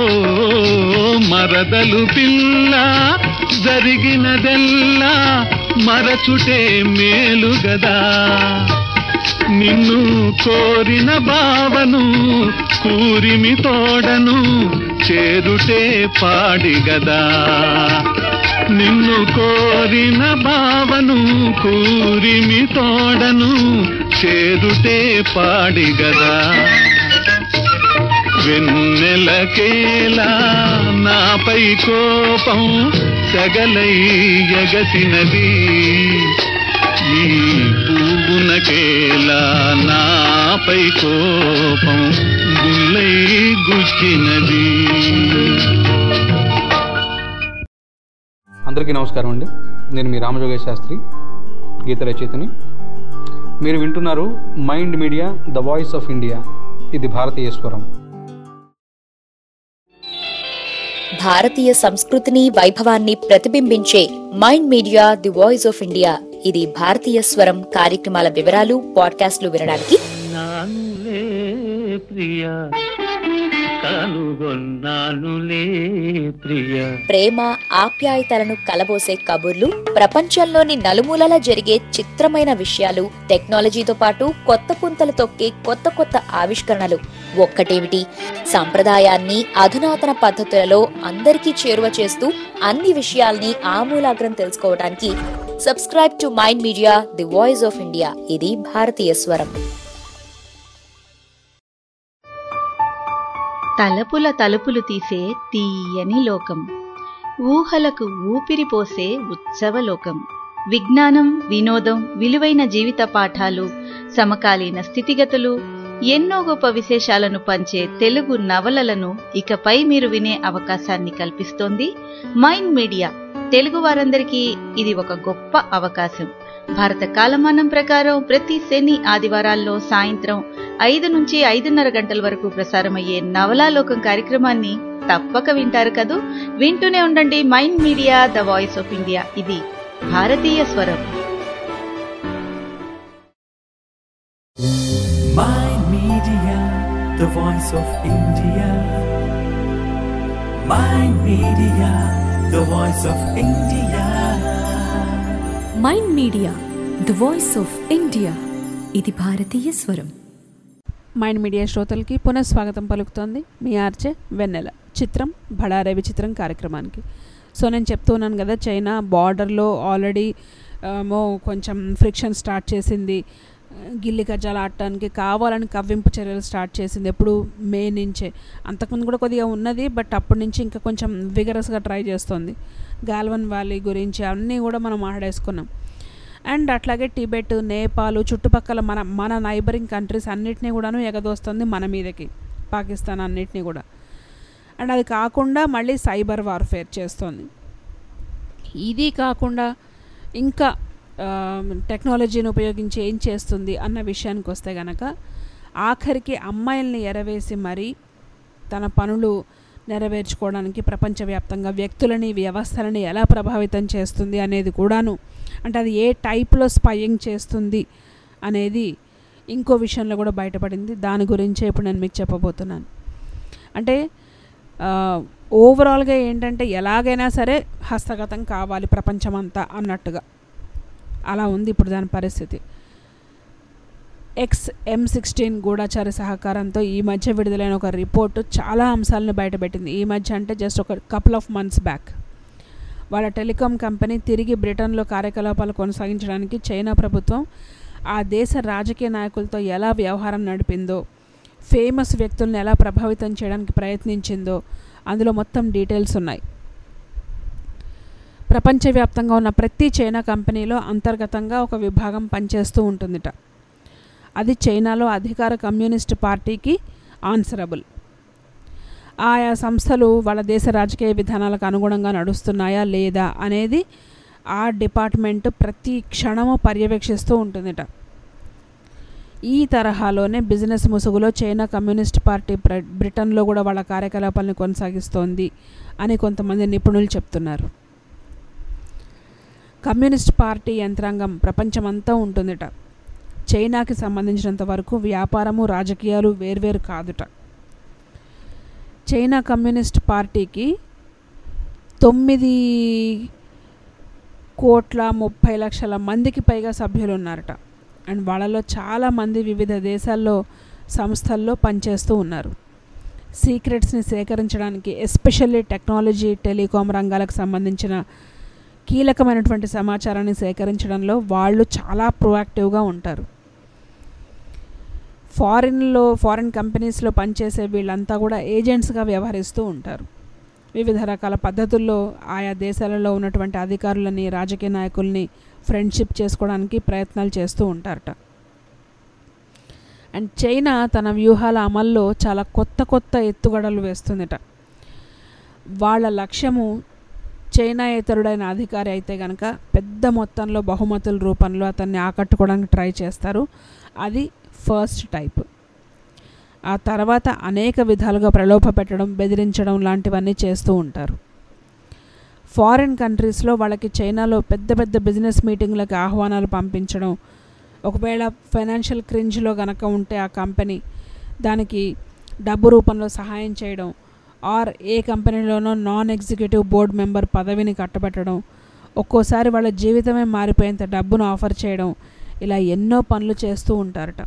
మరదలు పిల్ల జరిగినదెల్లా మరచుటే మేలు గదా నిన్ను కోరిన బావను కూరిమి తోడను చేరుటే పాడిగదా నిన్ను కోరిన బావను కూరిమి తోడను చేరుటే పాడిగదా వెన్నెలకేలా నాపై కోపం సగలై ఎగసినది ఈ పువ్వునకేలా నాపై కోపం గుల్లై గుచ్చినది అందరికీ నమస్కారం అండి నేను మీ రామజోగేశ్ శాస్త్రి గీత రచయితని మీరు వింటున్నారు mind media the voice of India ఇది భారతీయ స్వరం భారతీయ సంస్కృతిని వైభవాన్ని ప్రతిబింబించే mind media the voice of India ఇది భారతీయ స్వరం కార్యక్రమాల వివరాలు పాడ్కాస్ట్లు వినడానికి నానులే ప్రియా కనుగొన్నానులే ప్రియా ప్రేమ ఆప్యాయతలను కలబోసే కబుర్లు ప్రపంచంలోని నలుమూలలా జరిగే చిత్రమైన విషయాలు టెక్నాలజీతో పాటు కొత్త పుంతలు తొక్కే కొత్త కొత్త ఆవిష్కరణలు ఒక్కటేమిటి సంప్రదాయాన్ని అధునాతన పద్ధతులలో అందరికీ చేరువ చేస్తూ అన్ని విషయాల్ని ఆమూలాగ్రం తెలుసుకోవడానికి subscribe to mind media the voice of India ఇది భారతీయ స్వరం తలపుల తలుపులు తీసే తీయని లోకం ఊహలకు ఊపిరి పోసే ఉత్సవలోకం విజ్ఞానం వినోదం విలువైన జీవిత పాఠాలు సమకాలీన స్థితిగతులు ఎన్నో గొప్ప విశేషాలను పంచే తెలుగు నవలలను ఇకపై మీరు వినే అవకాశాన్ని కల్పిస్తోంది మైండ్ మీడియా తెలుగు వారందరికీ ఇది ఒక గొప్ప అవకాశం భారత కాలమానం ప్రకారం ప్రతి శని ఆదివారాల్లో సాయంత్రం ఐదు నుంచి ఐదున్నర గంటల వరకు ప్రసారమయ్యే నవలాలోకం కార్యక్రమాన్ని తప్పక వింటారు కదూ వింటూనే ఉండండి mind media the voice of India ఇది భారతీయ స్వరం Mind Media, the voice of India. Mind Media, the voice of India. Mind media the voice of India ఇది భారతీయ స్వరం మైండ్ మీడియా శ్రోతలకి పునఃస్వాగతం పలుకుతోంది మీ ఆర్చే వెన్నెల చిత్రం బడారే విచిత్రం కార్యక్రమానికి సో నేను చెప్తూ ఉన్నాను కదా చైనా బార్డర్లో ఆల్రెడీ ఏమో కొంచెం ఫ్రిక్షన్ స్టార్ట్ చేసింది గిల్లి కజ్జాలు ఆడటానికి కావాలని కవ్వింపు చర్యలు స్టార్ట్ చేసింది ఎప్పుడు మే నుంచే అంతకుముందు కూడా కొద్దిగా ఉన్నది బట్ అప్పటి నుంచి ఇంకా కొంచెం విగరస్గా ట్రై చేస్తుంది గాల్వన్ వ్యాలీ గురించి అన్నీ కూడా మనం ఆడేసుకున్నాం అండ్ అట్లాగే టిబెట్ నేపాల్ చుట్టుపక్కల మన మన నైబరింగ్ కంట్రీస్ అన్నిటినీ కూడాను ఎగదోస్తుంది మన మీదకి పాకిస్తాన్ అన్నిటినీ కూడా అండ్ అది కాకుండా మళ్ళీ సైబర్ వార్ఫేర్ చేస్తుంది ఇది కాకుండా ఇంకా టెక్నాలజీని ఉపయోగించి ఏం చేస్తుంది అన్న విషయానికి వస్తే గనక ఆఖరికి అమ్మాయిల్ని ఎరవేసి మరీ తన పనులు నెరవేర్చుకోవడానికి ప్రపంచవ్యాప్తంగా వ్యక్తులని వ్యవస్థలని ఎలా ప్రభావితం చేస్తుంది అనేది కూడాను అంటే అది ఏ టైప్లో స్పయింగ్ చేస్తుంది అనేది ఇంకో విషయంలో కూడా బయటపడింది దాని గురించే ఇప్పుడు నేను మీకు చెప్పబోతున్నాను అంటే ఓవరాల్గా ఏంటంటే ఎలాగైనా సరే హస్తగతం కావాలి ప్రపంచమంతా అన్నట్టుగా అలా ఉంది ఇప్పుడు దాని పరిస్థితి ఎక్స్ ఎం సిక్స్టీన్ గూఢచారి సహకారంతో ఈ మధ్య విడుదలైన ఒక రిపోర్టు చాలా అంశాలను బయటపెట్టింది ఈ మధ్య అంటే జస్ట్ ఒక కపుల్ ఆఫ్ మంత్స్ బ్యాక్ వాళ్ళ టెలికాం కంపెనీ తిరిగి బ్రిటన్లో కార్యకలాపాలు కొనసాగించడానికి చైనా ప్రభుత్వం ఆ దేశ రాజకీయ నాయకులతో ఎలా వ్యవహారం నడిపిందో ఫేమస్ వ్యక్తులను ఎలా ప్రభావితం చేయడానికి ప్రయత్నించిందో అందులో మొత్తం డీటెయిల్స్ ఉన్నాయి ప్రపంచవ్యాప్తంగా ఉన్న ప్రతి చైనా కంపెనీలో అంతర్గతంగా ఒక విభాగం పనిచేస్తూ ఉంటుందిట అది చైనాలో అధికార కమ్యూనిస్ట్ పార్టీకి ఆన్సరబుల్ ఆయా సంస్థలు వాళ్ళ దేశ రాజకీయ విధానాలకు అనుగుణంగా నడుస్తున్నాయా లేదా అనేది ఆ డిపార్ట్మెంట్ ప్రతి క్షణము పర్యవేక్షిస్తూ ఉంటుందిట ఈ తరహాలోనే బిజినెస్ ముసుగులో చైనా కమ్యూనిస్ట్ పార్టీ బ్రిటన్లో కూడా వాళ్ళ కార్యకలాపాలను కొనసాగిస్తోంది అని కొంతమంది నిపుణులు చెప్తున్నారు కమ్యూనిస్ట్ పార్టీ యంత్రాంగం ప్రపంచమంతా ఉంటుందిట చైనాకి సంబంధించినంత వరకు వ్యాపారము రాజకీయాలు వేర్వేరు కాదుట చైనా కమ్యూనిస్ట్ పార్టీకి తొమ్మిది కోట్ల ముప్పై లక్షల మందికి పైగా సభ్యులు ఉన్నారట అండ్ వాళ్ళలో చాలామంది వివిధ దేశాల్లో సంస్థల్లో పనిచేస్తూ ఉన్నారు సీక్రెట్స్ని సేకరించడానికి ఎస్పెషల్లీ టెక్నాలజీ టెలికాం రంగాలకు సంబంధించిన కీలకమైనటువంటి సమాచారాన్ని సేకరించడంలో వాళ్ళు చాలా ప్రొయాక్టివ్గా ఉంటారు ఫారిన్లో ఫారిన్ కంపెనీస్లో పనిచేసే వీళ్ళంతా కూడా ఏజెంట్స్గా వ్యవహరిస్తూ ఉంటారు వివిధ రకాల పద్ధతుల్లో ఆయా దేశాలలో ఉన్నటువంటి అధికారులని రాజకీయ నాయకుల్ని ఫ్రెండ్షిప్ చేసుకోవడానికి ప్రయత్నాలు చేస్తూ ఉంటారట అండ్ చైనా తన వ్యూహాల అమల్లో చాలా కొత్త కొత్త ఎత్తుగడలు వేస్తుందట వాళ్ళ లక్ష్యము చైనాయేతరుడైన అధికారి అయితే కనుక పెద్ద మొత్తంలో బహుమతుల రూపంలో అతన్ని ఆకట్టుకోవడానికి ట్రై చేస్తారు అది ఫస్ట్ టైప్ ఆ తర్వాత అనేక విధాలుగా ప్రలోభ పెట్టడం బెదిరించడం లాంటివన్నీ చేస్తూ ఉంటారు ఫారిన్ కంట్రీస్లో వాళ్ళకి చైనాలో పెద్ద పెద్ద బిజినెస్ మీటింగ్లకు ఆహ్వానాలు పంపించడం ఒకవేళ ఫైనాన్షియల్ క్రింజ్లో గనక ఉంటే ఆ కంపెనీ దానికి డబ్బు రూపంలో సహాయం చేయడం ఆర్ ఏ కంపెనీలోనో నాన్ ఎగ్జిక్యూటివ్ బోర్డు మెంబర్ పదవిని కట్టబెట్టడం ఒక్కోసారి వాళ్ళ జీవితమే మారిపోయేంత డబ్బును ఆఫర్ చేయడం ఇలా ఎన్నో పనులు చేస్తూ ఉంటారట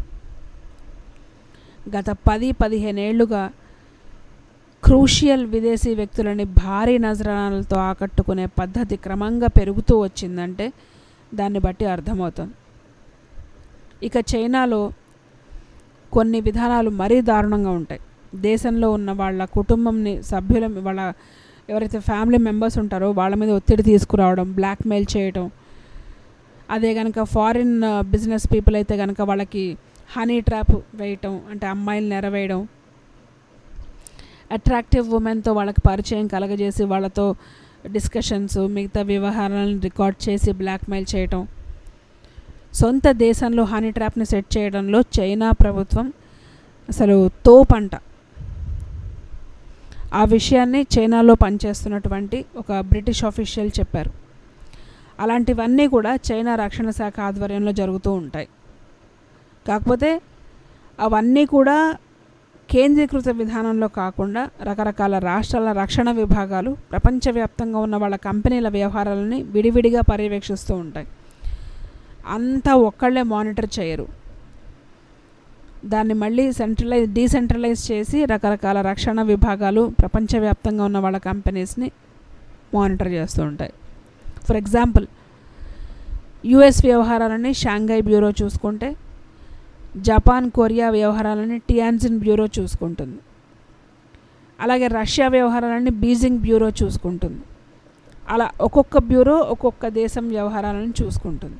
గత పది పదిహేనేళ్లుగా క్రూషియల్ విదేశీ వ్యక్తులని భారీ నజరానాలతో ఆకట్టుకునే పద్ధతి క్రమంగా పెరుగుతూ వచ్చిందంటే దాన్ని బట్టి అర్థమవుతుంది ఇక చైనాలో కొన్ని విధానాలు మరీ దారుణంగా ఉంటాయి దేశంలో ఉన్న వాళ్ళ కుటుంబంని సభ్యుల వాళ్ళ ఎవరైతే ఫ్యామిలీ మెంబర్స్ ఉంటారో వాళ్ళ మీద ఒత్తిడి తీసుకురావడం బ్లాక్మెయిల్ చేయడం అదే కనుక ఫారిన్ బిజినెస్ పీపుల్ అయితే కనుక వాళ్ళకి హనీ ట్రాప్ వేయటం అంటే అమ్మాయిలు నెరవేయడం అట్రాక్టివ్ ఉమెన్తో వాళ్ళకి పరిచయం కలగజేసి వాళ్ళతో డిస్కషన్స్ మిగతా వ్యవహారాలను రికార్డ్ చేసి బ్లాక్మెయిల్ చేయటం సొంత దేశంలో హనీ ట్రాప్ని సెట్ చేయడంలో చైనా ప్రభుత్వం అసలు తోపంట ఆ విషయాన్ని చైనాలో పనిచేస్తున్నటువంటి ఒక బ్రిటిష్ ఆఫీషియల్ చెప్పారు అలాంటివన్నీ కూడా చైనా రక్షణ శాఖ ఆధ్వర్యంలో జరుగుతూ ఉంటాయి కాకపోతే అవన్నీ కూడా కేంద్రీకృత విధానంలో కాకుండా రకరకాల రాష్ట్రాల రక్షణ విభాగాలు ప్రపంచవ్యాప్తంగా ఉన్న వాళ్ళ కంపెనీల వ్యవహారాలని విడివిడిగా పర్యవేక్షిస్తూ ఉంటాయి అంతా ఒక్కళ్ళే మానిటర్ చేయరు దాన్ని మళ్ళీ సెంట్రలైజ్ డీసెంట్రలైజ్ చేసి రకరకాల రక్షణ విభాగాలు ప్రపంచవ్యాప్తంగా ఉన్న వాళ్ళ కంపెనీస్ని మానిటర్ చేస్తూ ఉంటాయి ఫర్ ఎగ్జాంపుల్ యుఎస్ వ్యవహారాలని షాంఘై బ్యూరో చూసుకుంటే జపాన్ కొరియా వ్యవహారాలని టియాన్జిన్ బ్యూరో చూసుకుంటుంది అలాగే రష్యా వ్యవహారాలని బీజింగ్ బ్యూరో చూసుకుంటుంది అలా ఒక్కొక్క బ్యూరో ఒక్కొక్క దేశం వ్యవహారాలను చూసుకుంటుంది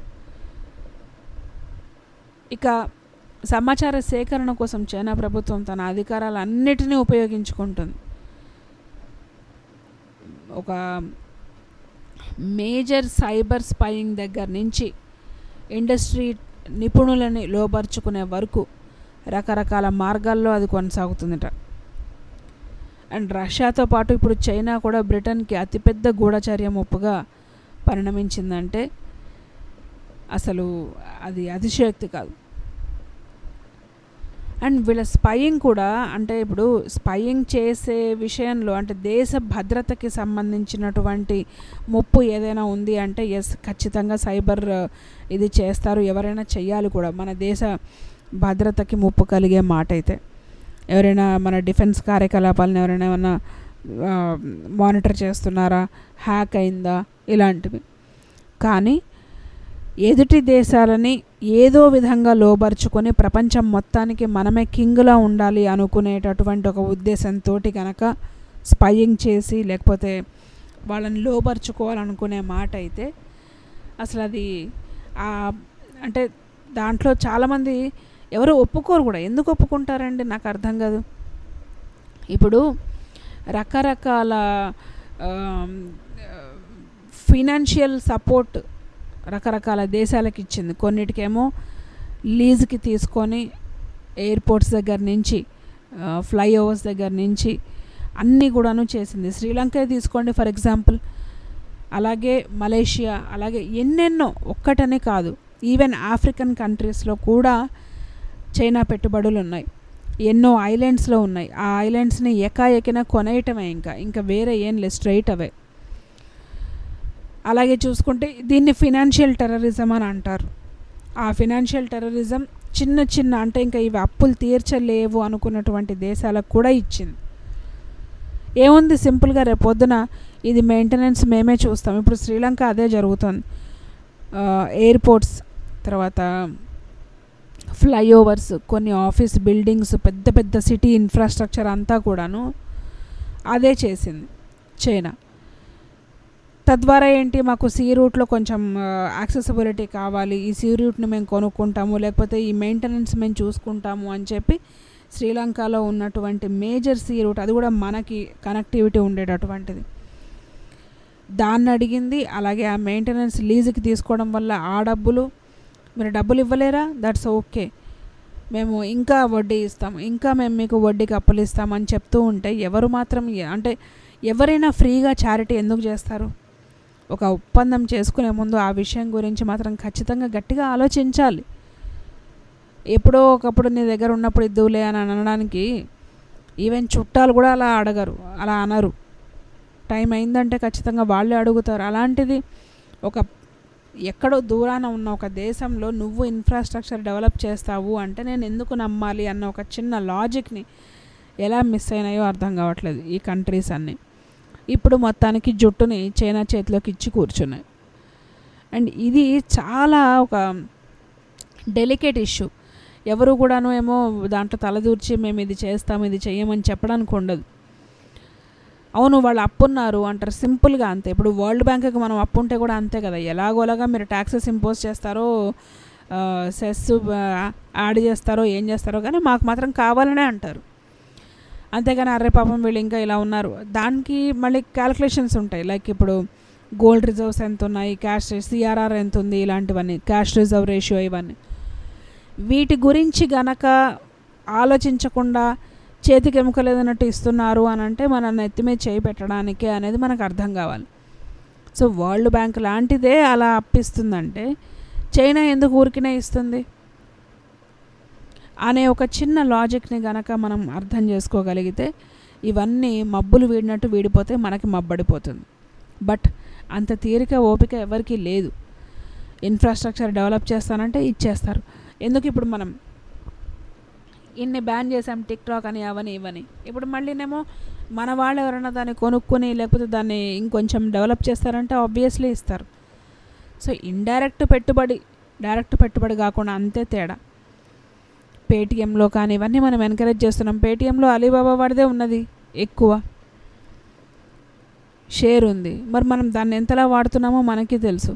ఇక సమాచార సేకరణ కోసం చైనా ప్రభుత్వం తన అధికారాలన్నిటినీ ఉపయోగించుకుంటుంది ఒక మేజర్ సైబర్ స్పైయింగ్ దగ్గర నుంచి ఇండస్ట్రీ నిపుణులని లోపరుచుకునే వరకు రకరకాల మార్గాల్లో అది కొనసాగుతుందట అండ్ రష్యాతో పాటు ఇప్పుడు చైనా కూడా బ్రిటన్కి అతిపెద్ద గూఢచర్య ముప్పుగా పరిణమించిందంటే అసలు అది అతిశయోక్తి కాదు అండ్ వీళ్ళ స్పయింగ్ కూడా అంటే ఇప్పుడు స్పయింగ్ చేసే విషయంలో అంటే దేశ భద్రతకి సంబంధించినటువంటి ముప్పు ఏదైనా ఉంది అంటే ఎస్ ఖచ్చితంగా సైబర్ ఇది చేస్తారు ఎవరైనా చెయ్యాలి కూడా మన దేశ భద్రతకి ముప్పు కలిగే మాట అయితే ఎవరైనా మన డిఫెన్స్ కార్యకలాపాలను ఎవరైనా ఏమన్నా మానిటర్ చేస్తున్నారా హ్యాక్ అయిందా ఇలాంటివి కానీ ఎదుటి దేశాలని ఏదో విధంగా లోబరుచుకొని ప్రపంచం మొత్తానికి మనమే కింగ్లా ఉండాలి అనుకునేటటువంటి ఒక ఉద్దేశంతో కనుక స్పయింగ్ చేసి లేకపోతే వాళ్ళని లోబరుచుకోవాలనుకునే మాట అయితే అసలు అది అంటే దాంట్లో చాలామంది ఎవరు ఒప్పుకోరు కూడా ఎందుకు ఒప్పుకుంటారండి నాకు అర్థం కాదు ఇప్పుడు రకరకాల ఫినాన్షియల్ సపోర్ట్ రకరకాల దేశాలకు ఇచ్చింది కొన్నిటికేమో లీజుకి తీసుకొని ఎయిర్పోర్ట్స్ దగ్గర నుంచి ఫ్లైఓవర్స్ దగ్గర నుంచి అన్నీ కూడాను చేసింది శ్రీలంక తీసుకోండి ఫర్ ఎగ్జాంపుల్ అలాగే మలేషియా అలాగే ఎన్నెన్నో ఒక్కటనే కాదు ఈవెన్ ఆఫ్రికన్ కంట్రీస్లో కూడా చైనా పెట్టుబడులు ఉన్నాయి ఎన్నో ఐలాండ్స్లో ఉన్నాయి ఆ ఐలాండ్స్ని ఎకాఎకిన కొనేయటమే ఇంకా ఇంకా వేరే ఏం లేదు స్ట్రైట్ అవే అలాగే చూసుకుంటే దీన్ని ఫినాన్షియల్ టెర్రరిజం అని అంటారు ఆ ఫినాన్షియల్ టెర్రరిజం చిన్న చిన్న అంటే ఇంకా ఇవి అప్పులు తీర్చలేవు అనుకున్నటువంటి దేశాలకు కూడా ఇచ్చింది ఏముంది సింపుల్గా రేపొద్దున ఇది మెయింటెనెన్స్ మేమే చూస్తాం ఇప్పుడు శ్రీలంక అదే జరుగుతుంది ఎయిర్పోర్ట్స్ తర్వాత ఫ్లైఓవర్స్ కొన్ని ఆఫీస్ బిల్డింగ్స్ పెద్ద పెద్ద సిటీ ఇన్ఫ్రాస్ట్రక్చర్ అంతా కూడాను అదే చేసింది చైనా తద్వారా ఏంటి మాకు సీ రూట్లో కొంచెం యాక్సెసిబిలిటీ కావాలి ఈ సీ రూట్ని మేము కొనుక్కుంటాము లేకపోతే ఈ మెయింటెనెన్స్ మేము చూసుకుంటాము అని చెప్పి శ్రీలంకలో ఉన్నటువంటి మేజర్ సీ రూట్ అది కూడా మనకి కనెక్టివిటీ ఉండేటటువంటిది దాన్ని అడిగింది అలాగే ఆ మెయింటెనెన్స్ లీజుకి తీసుకోవడం వల్ల ఆ డబ్బులు మీరు డబ్బులు ఇవ్వలేరా దట్స్ ఓకే మేము ఇంకా వడ్డీ ఇస్తాం ఇంకా మేము మీకు వడ్డీకి అప్పులు ఇస్తామని చెప్తూ ఉంటే ఎవరు మాత్రం అంటే ఎవరైనా ఫ్రీగా చారిటీ ఎందుకు చేస్తారు ఒక ఒప్పందం చేసుకునే ముందు ఆ విషయం గురించి మాత్రం ఖచ్చితంగా గట్టిగా ఆలోచించాలి ఎప్పుడో ఒకప్పుడు నీ దగ్గర ఉన్నప్పుడు ఇద్దులే అని అనడానికి ఈవెన్ చుట్టాలు కూడా అలా అడగరు అలా అనరు టైం అయిందంటే ఖచ్చితంగా వాళ్ళే అడుగుతారు అలాంటిది ఒక ఎక్కడో దూరాన ఉన్న ఒక దేశంలో నువ్వు ఇన్ఫ్రాస్ట్రక్చర్ డెవలప్ చేస్తావు అంటే నేను ఎందుకు నమ్మాలి అన్న ఒక చిన్న లాజిక్ని ఎలా మిస్ అయినాయో అర్థం కావట్లేదు ఈ కంట్రీస్ అన్నీ ఇప్పుడు మొత్తానికి జుట్టుని చైనా చేతిలోకి ఇచ్చి కూర్చున్నాయి అండ్ ఇది చాలా ఒక డెలికేట్ ఇష్యూ ఎవరు కూడాను ఏమో దాంట్లో తలదూర్చి మేము ఇది చేస్తాం ఇది చేయమని చెప్పడానికి ఉండదు అవును వాళ్ళు అప్పున్నారు అంటారు సింపుల్గా అంతే ఇప్పుడు వరల్డ్ బ్యాంక్కి మనం అప్పు ఉంటే కూడా అంతే కదా ఎలాగోలాగా మీరు ట్యాక్సెస్ ఇంపోజ్ చేస్తారో సెస్ యాడ్ చేస్తారో ఏం చేస్తారో కానీ మాకు మాత్రం కావాలనే అంటారు అంతేగాని అర్రే పాపం వీళ్ళు ఇంకా ఇలా ఉన్నారు దానికి మళ్ళీ క్యాలిక్యులేషన్స్ ఉంటాయి లైక్ ఇప్పుడు గోల్డ్ రిజర్వ్స్ ఎంత ఉన్నాయి క్యాష్ సిఆర్ఆర్ ఎంత ఉంది ఇలాంటివన్నీ క్యాష్ రిజర్వ్ రేషియో ఇవన్నీ వీటి గురించి గనక ఆలోచించకుండా చేతికి ఎముకలేదన్నట్టు ఇస్తున్నారు అని అంటే మన నెత్తి మీద చేయి పెట్టడానికే అనేది మనకు అర్థం కావాలి సో వరల్డ్ బ్యాంక్ లాంటిదే అలా అప్పిస్తుందంటే చైనా ఎందుకు ఊరికినే ఇస్తుంది అనే ఒక చిన్న లాజిక్ని గనక మనం అర్థం చేసుకోగలిగితే ఇవన్నీ మబ్బులు వీడినట్టు వీడిపోతే మనకి మబ్బడిపోతుంది బట్ అంత తీరిక ఓపిక ఎవరికీ లేదు ఇన్ఫ్రాస్ట్రక్చర్ డెవలప్ చేస్తానంటే ఇచ్చేస్తారు ఎందుకు ఇప్పుడు మనం ఇన్ని బ్యాన్ చేసాం టిక్ టాక్ అని అవని ఇవని ఇప్పుడు మళ్ళీనేమో మన వాళ్ళు ఎవరైనా దాన్ని కొనుక్కొని లేకపోతే దాన్ని ఇంకొంచెం డెవలప్ చేస్తారంటే ఆబ్వియస్లీ ఇస్తారు సో ఇండైరెక్ట్ పెట్టుబడి డైరెక్ట్ పెట్టుబడి కాకుండా అంతే తేడా పేటిఎంలో కానీ ఇవన్నీ మనం ఎంకరేజ్ చేస్తున్నాం పేటిఎంలో అలీబాబా వాడిదే ఉన్నది ఎక్కువ షేర్ ఉంది మరి మనం దాన్ని ఎంతలా వాడుతున్నామో మనకి తెలుసు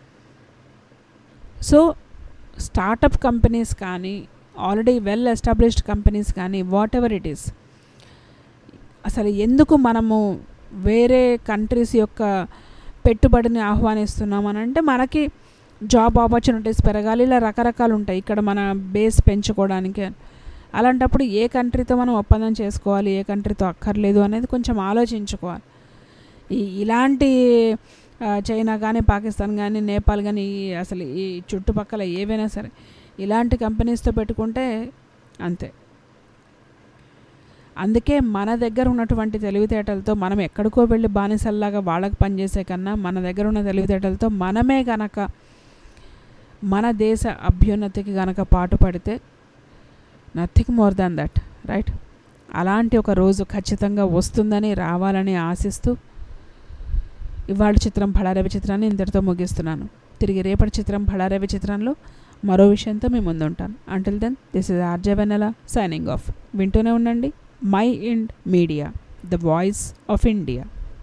సో స్టార్టప్ కంపెనీస్ కానీ ఆల్రెడీ వెల్ ఎస్టాబ్లిష్డ్ కంపెనీస్ కానీ వాట్ ఎవర్ ఇట్ ఈస్ అసలు ఎందుకు మనము వేరే కంట్రీస్ యొక్క పెట్టుబడిని ఆహ్వానిస్తున్నాం అని అంటే మనకి జాబ్ ఆపర్చునిటీస్ పెరగాలి ఇలా రకరకాలు ఉంటాయి ఇక్కడ మన బేస్ పెంచుకోవడానికి అలాంటప్పుడు ఏ కంట్రీతో మనం ఒప్పందం చేసుకోవాలి ఏ కంట్రీతో అక్కర్లేదు అనేది కొంచెం ఆలోచించుకోవాలి ఈ ఇలాంటి ఆ, చైనా కానీ పాకిస్తాన్ కానీ నేపాల్ కానీ ఈ అసలు ఈ చుట్టుపక్కల ఏవైనా సరే ఇలాంటి కంపెనీస్తో పెట్టుకుంటే అంతే అందుకే మన దగ్గర ఉన్నటువంటి తెలివితేటలతో మనం ఎక్కడికో వెళ్ళి బానిసల్లాగా వాళ్ళకి పనిచేసే కన్నా మన దగ్గర ఉన్న తెలివితేటలతో మనమే గనక మన దేశ అభ్యున్నతికి గనక పాటుపడితే nothing more than that right అలాంటి ఒక రోజు ఖచ్చితంగా వస్తుందని రావాలని ఆశిస్తూ ఇవాళ చిత్రం భళారవి చిత్రాన్ని ఇంతటితో ముగిస్తున్నాను తిరిగి రేపటి చిత్రం భళారవి చిత్రంలో మరో విషయంతో మీ ముందుంటాను until then this is RJ Vennela signing off వింటూనే ఉండండి my ఇండ్ media the voice of India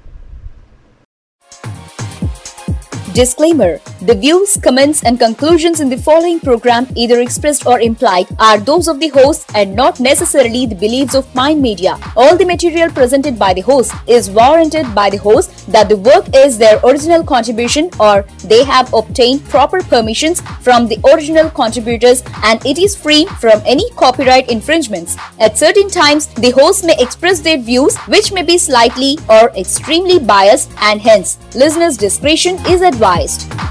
Disclaimer The views, comments, and conclusions in the following program, either expressed or implied, are those of the host and not necessarily the beliefs of Mind Media. All the material presented by the host is warranted by the host that the work is their original contribution or they have obtained proper permissions from the original contributors and it is free from any copyright infringements. At certain times, the host may express their views which may be slightly or extremely biased and hence listeners' discretion is advised.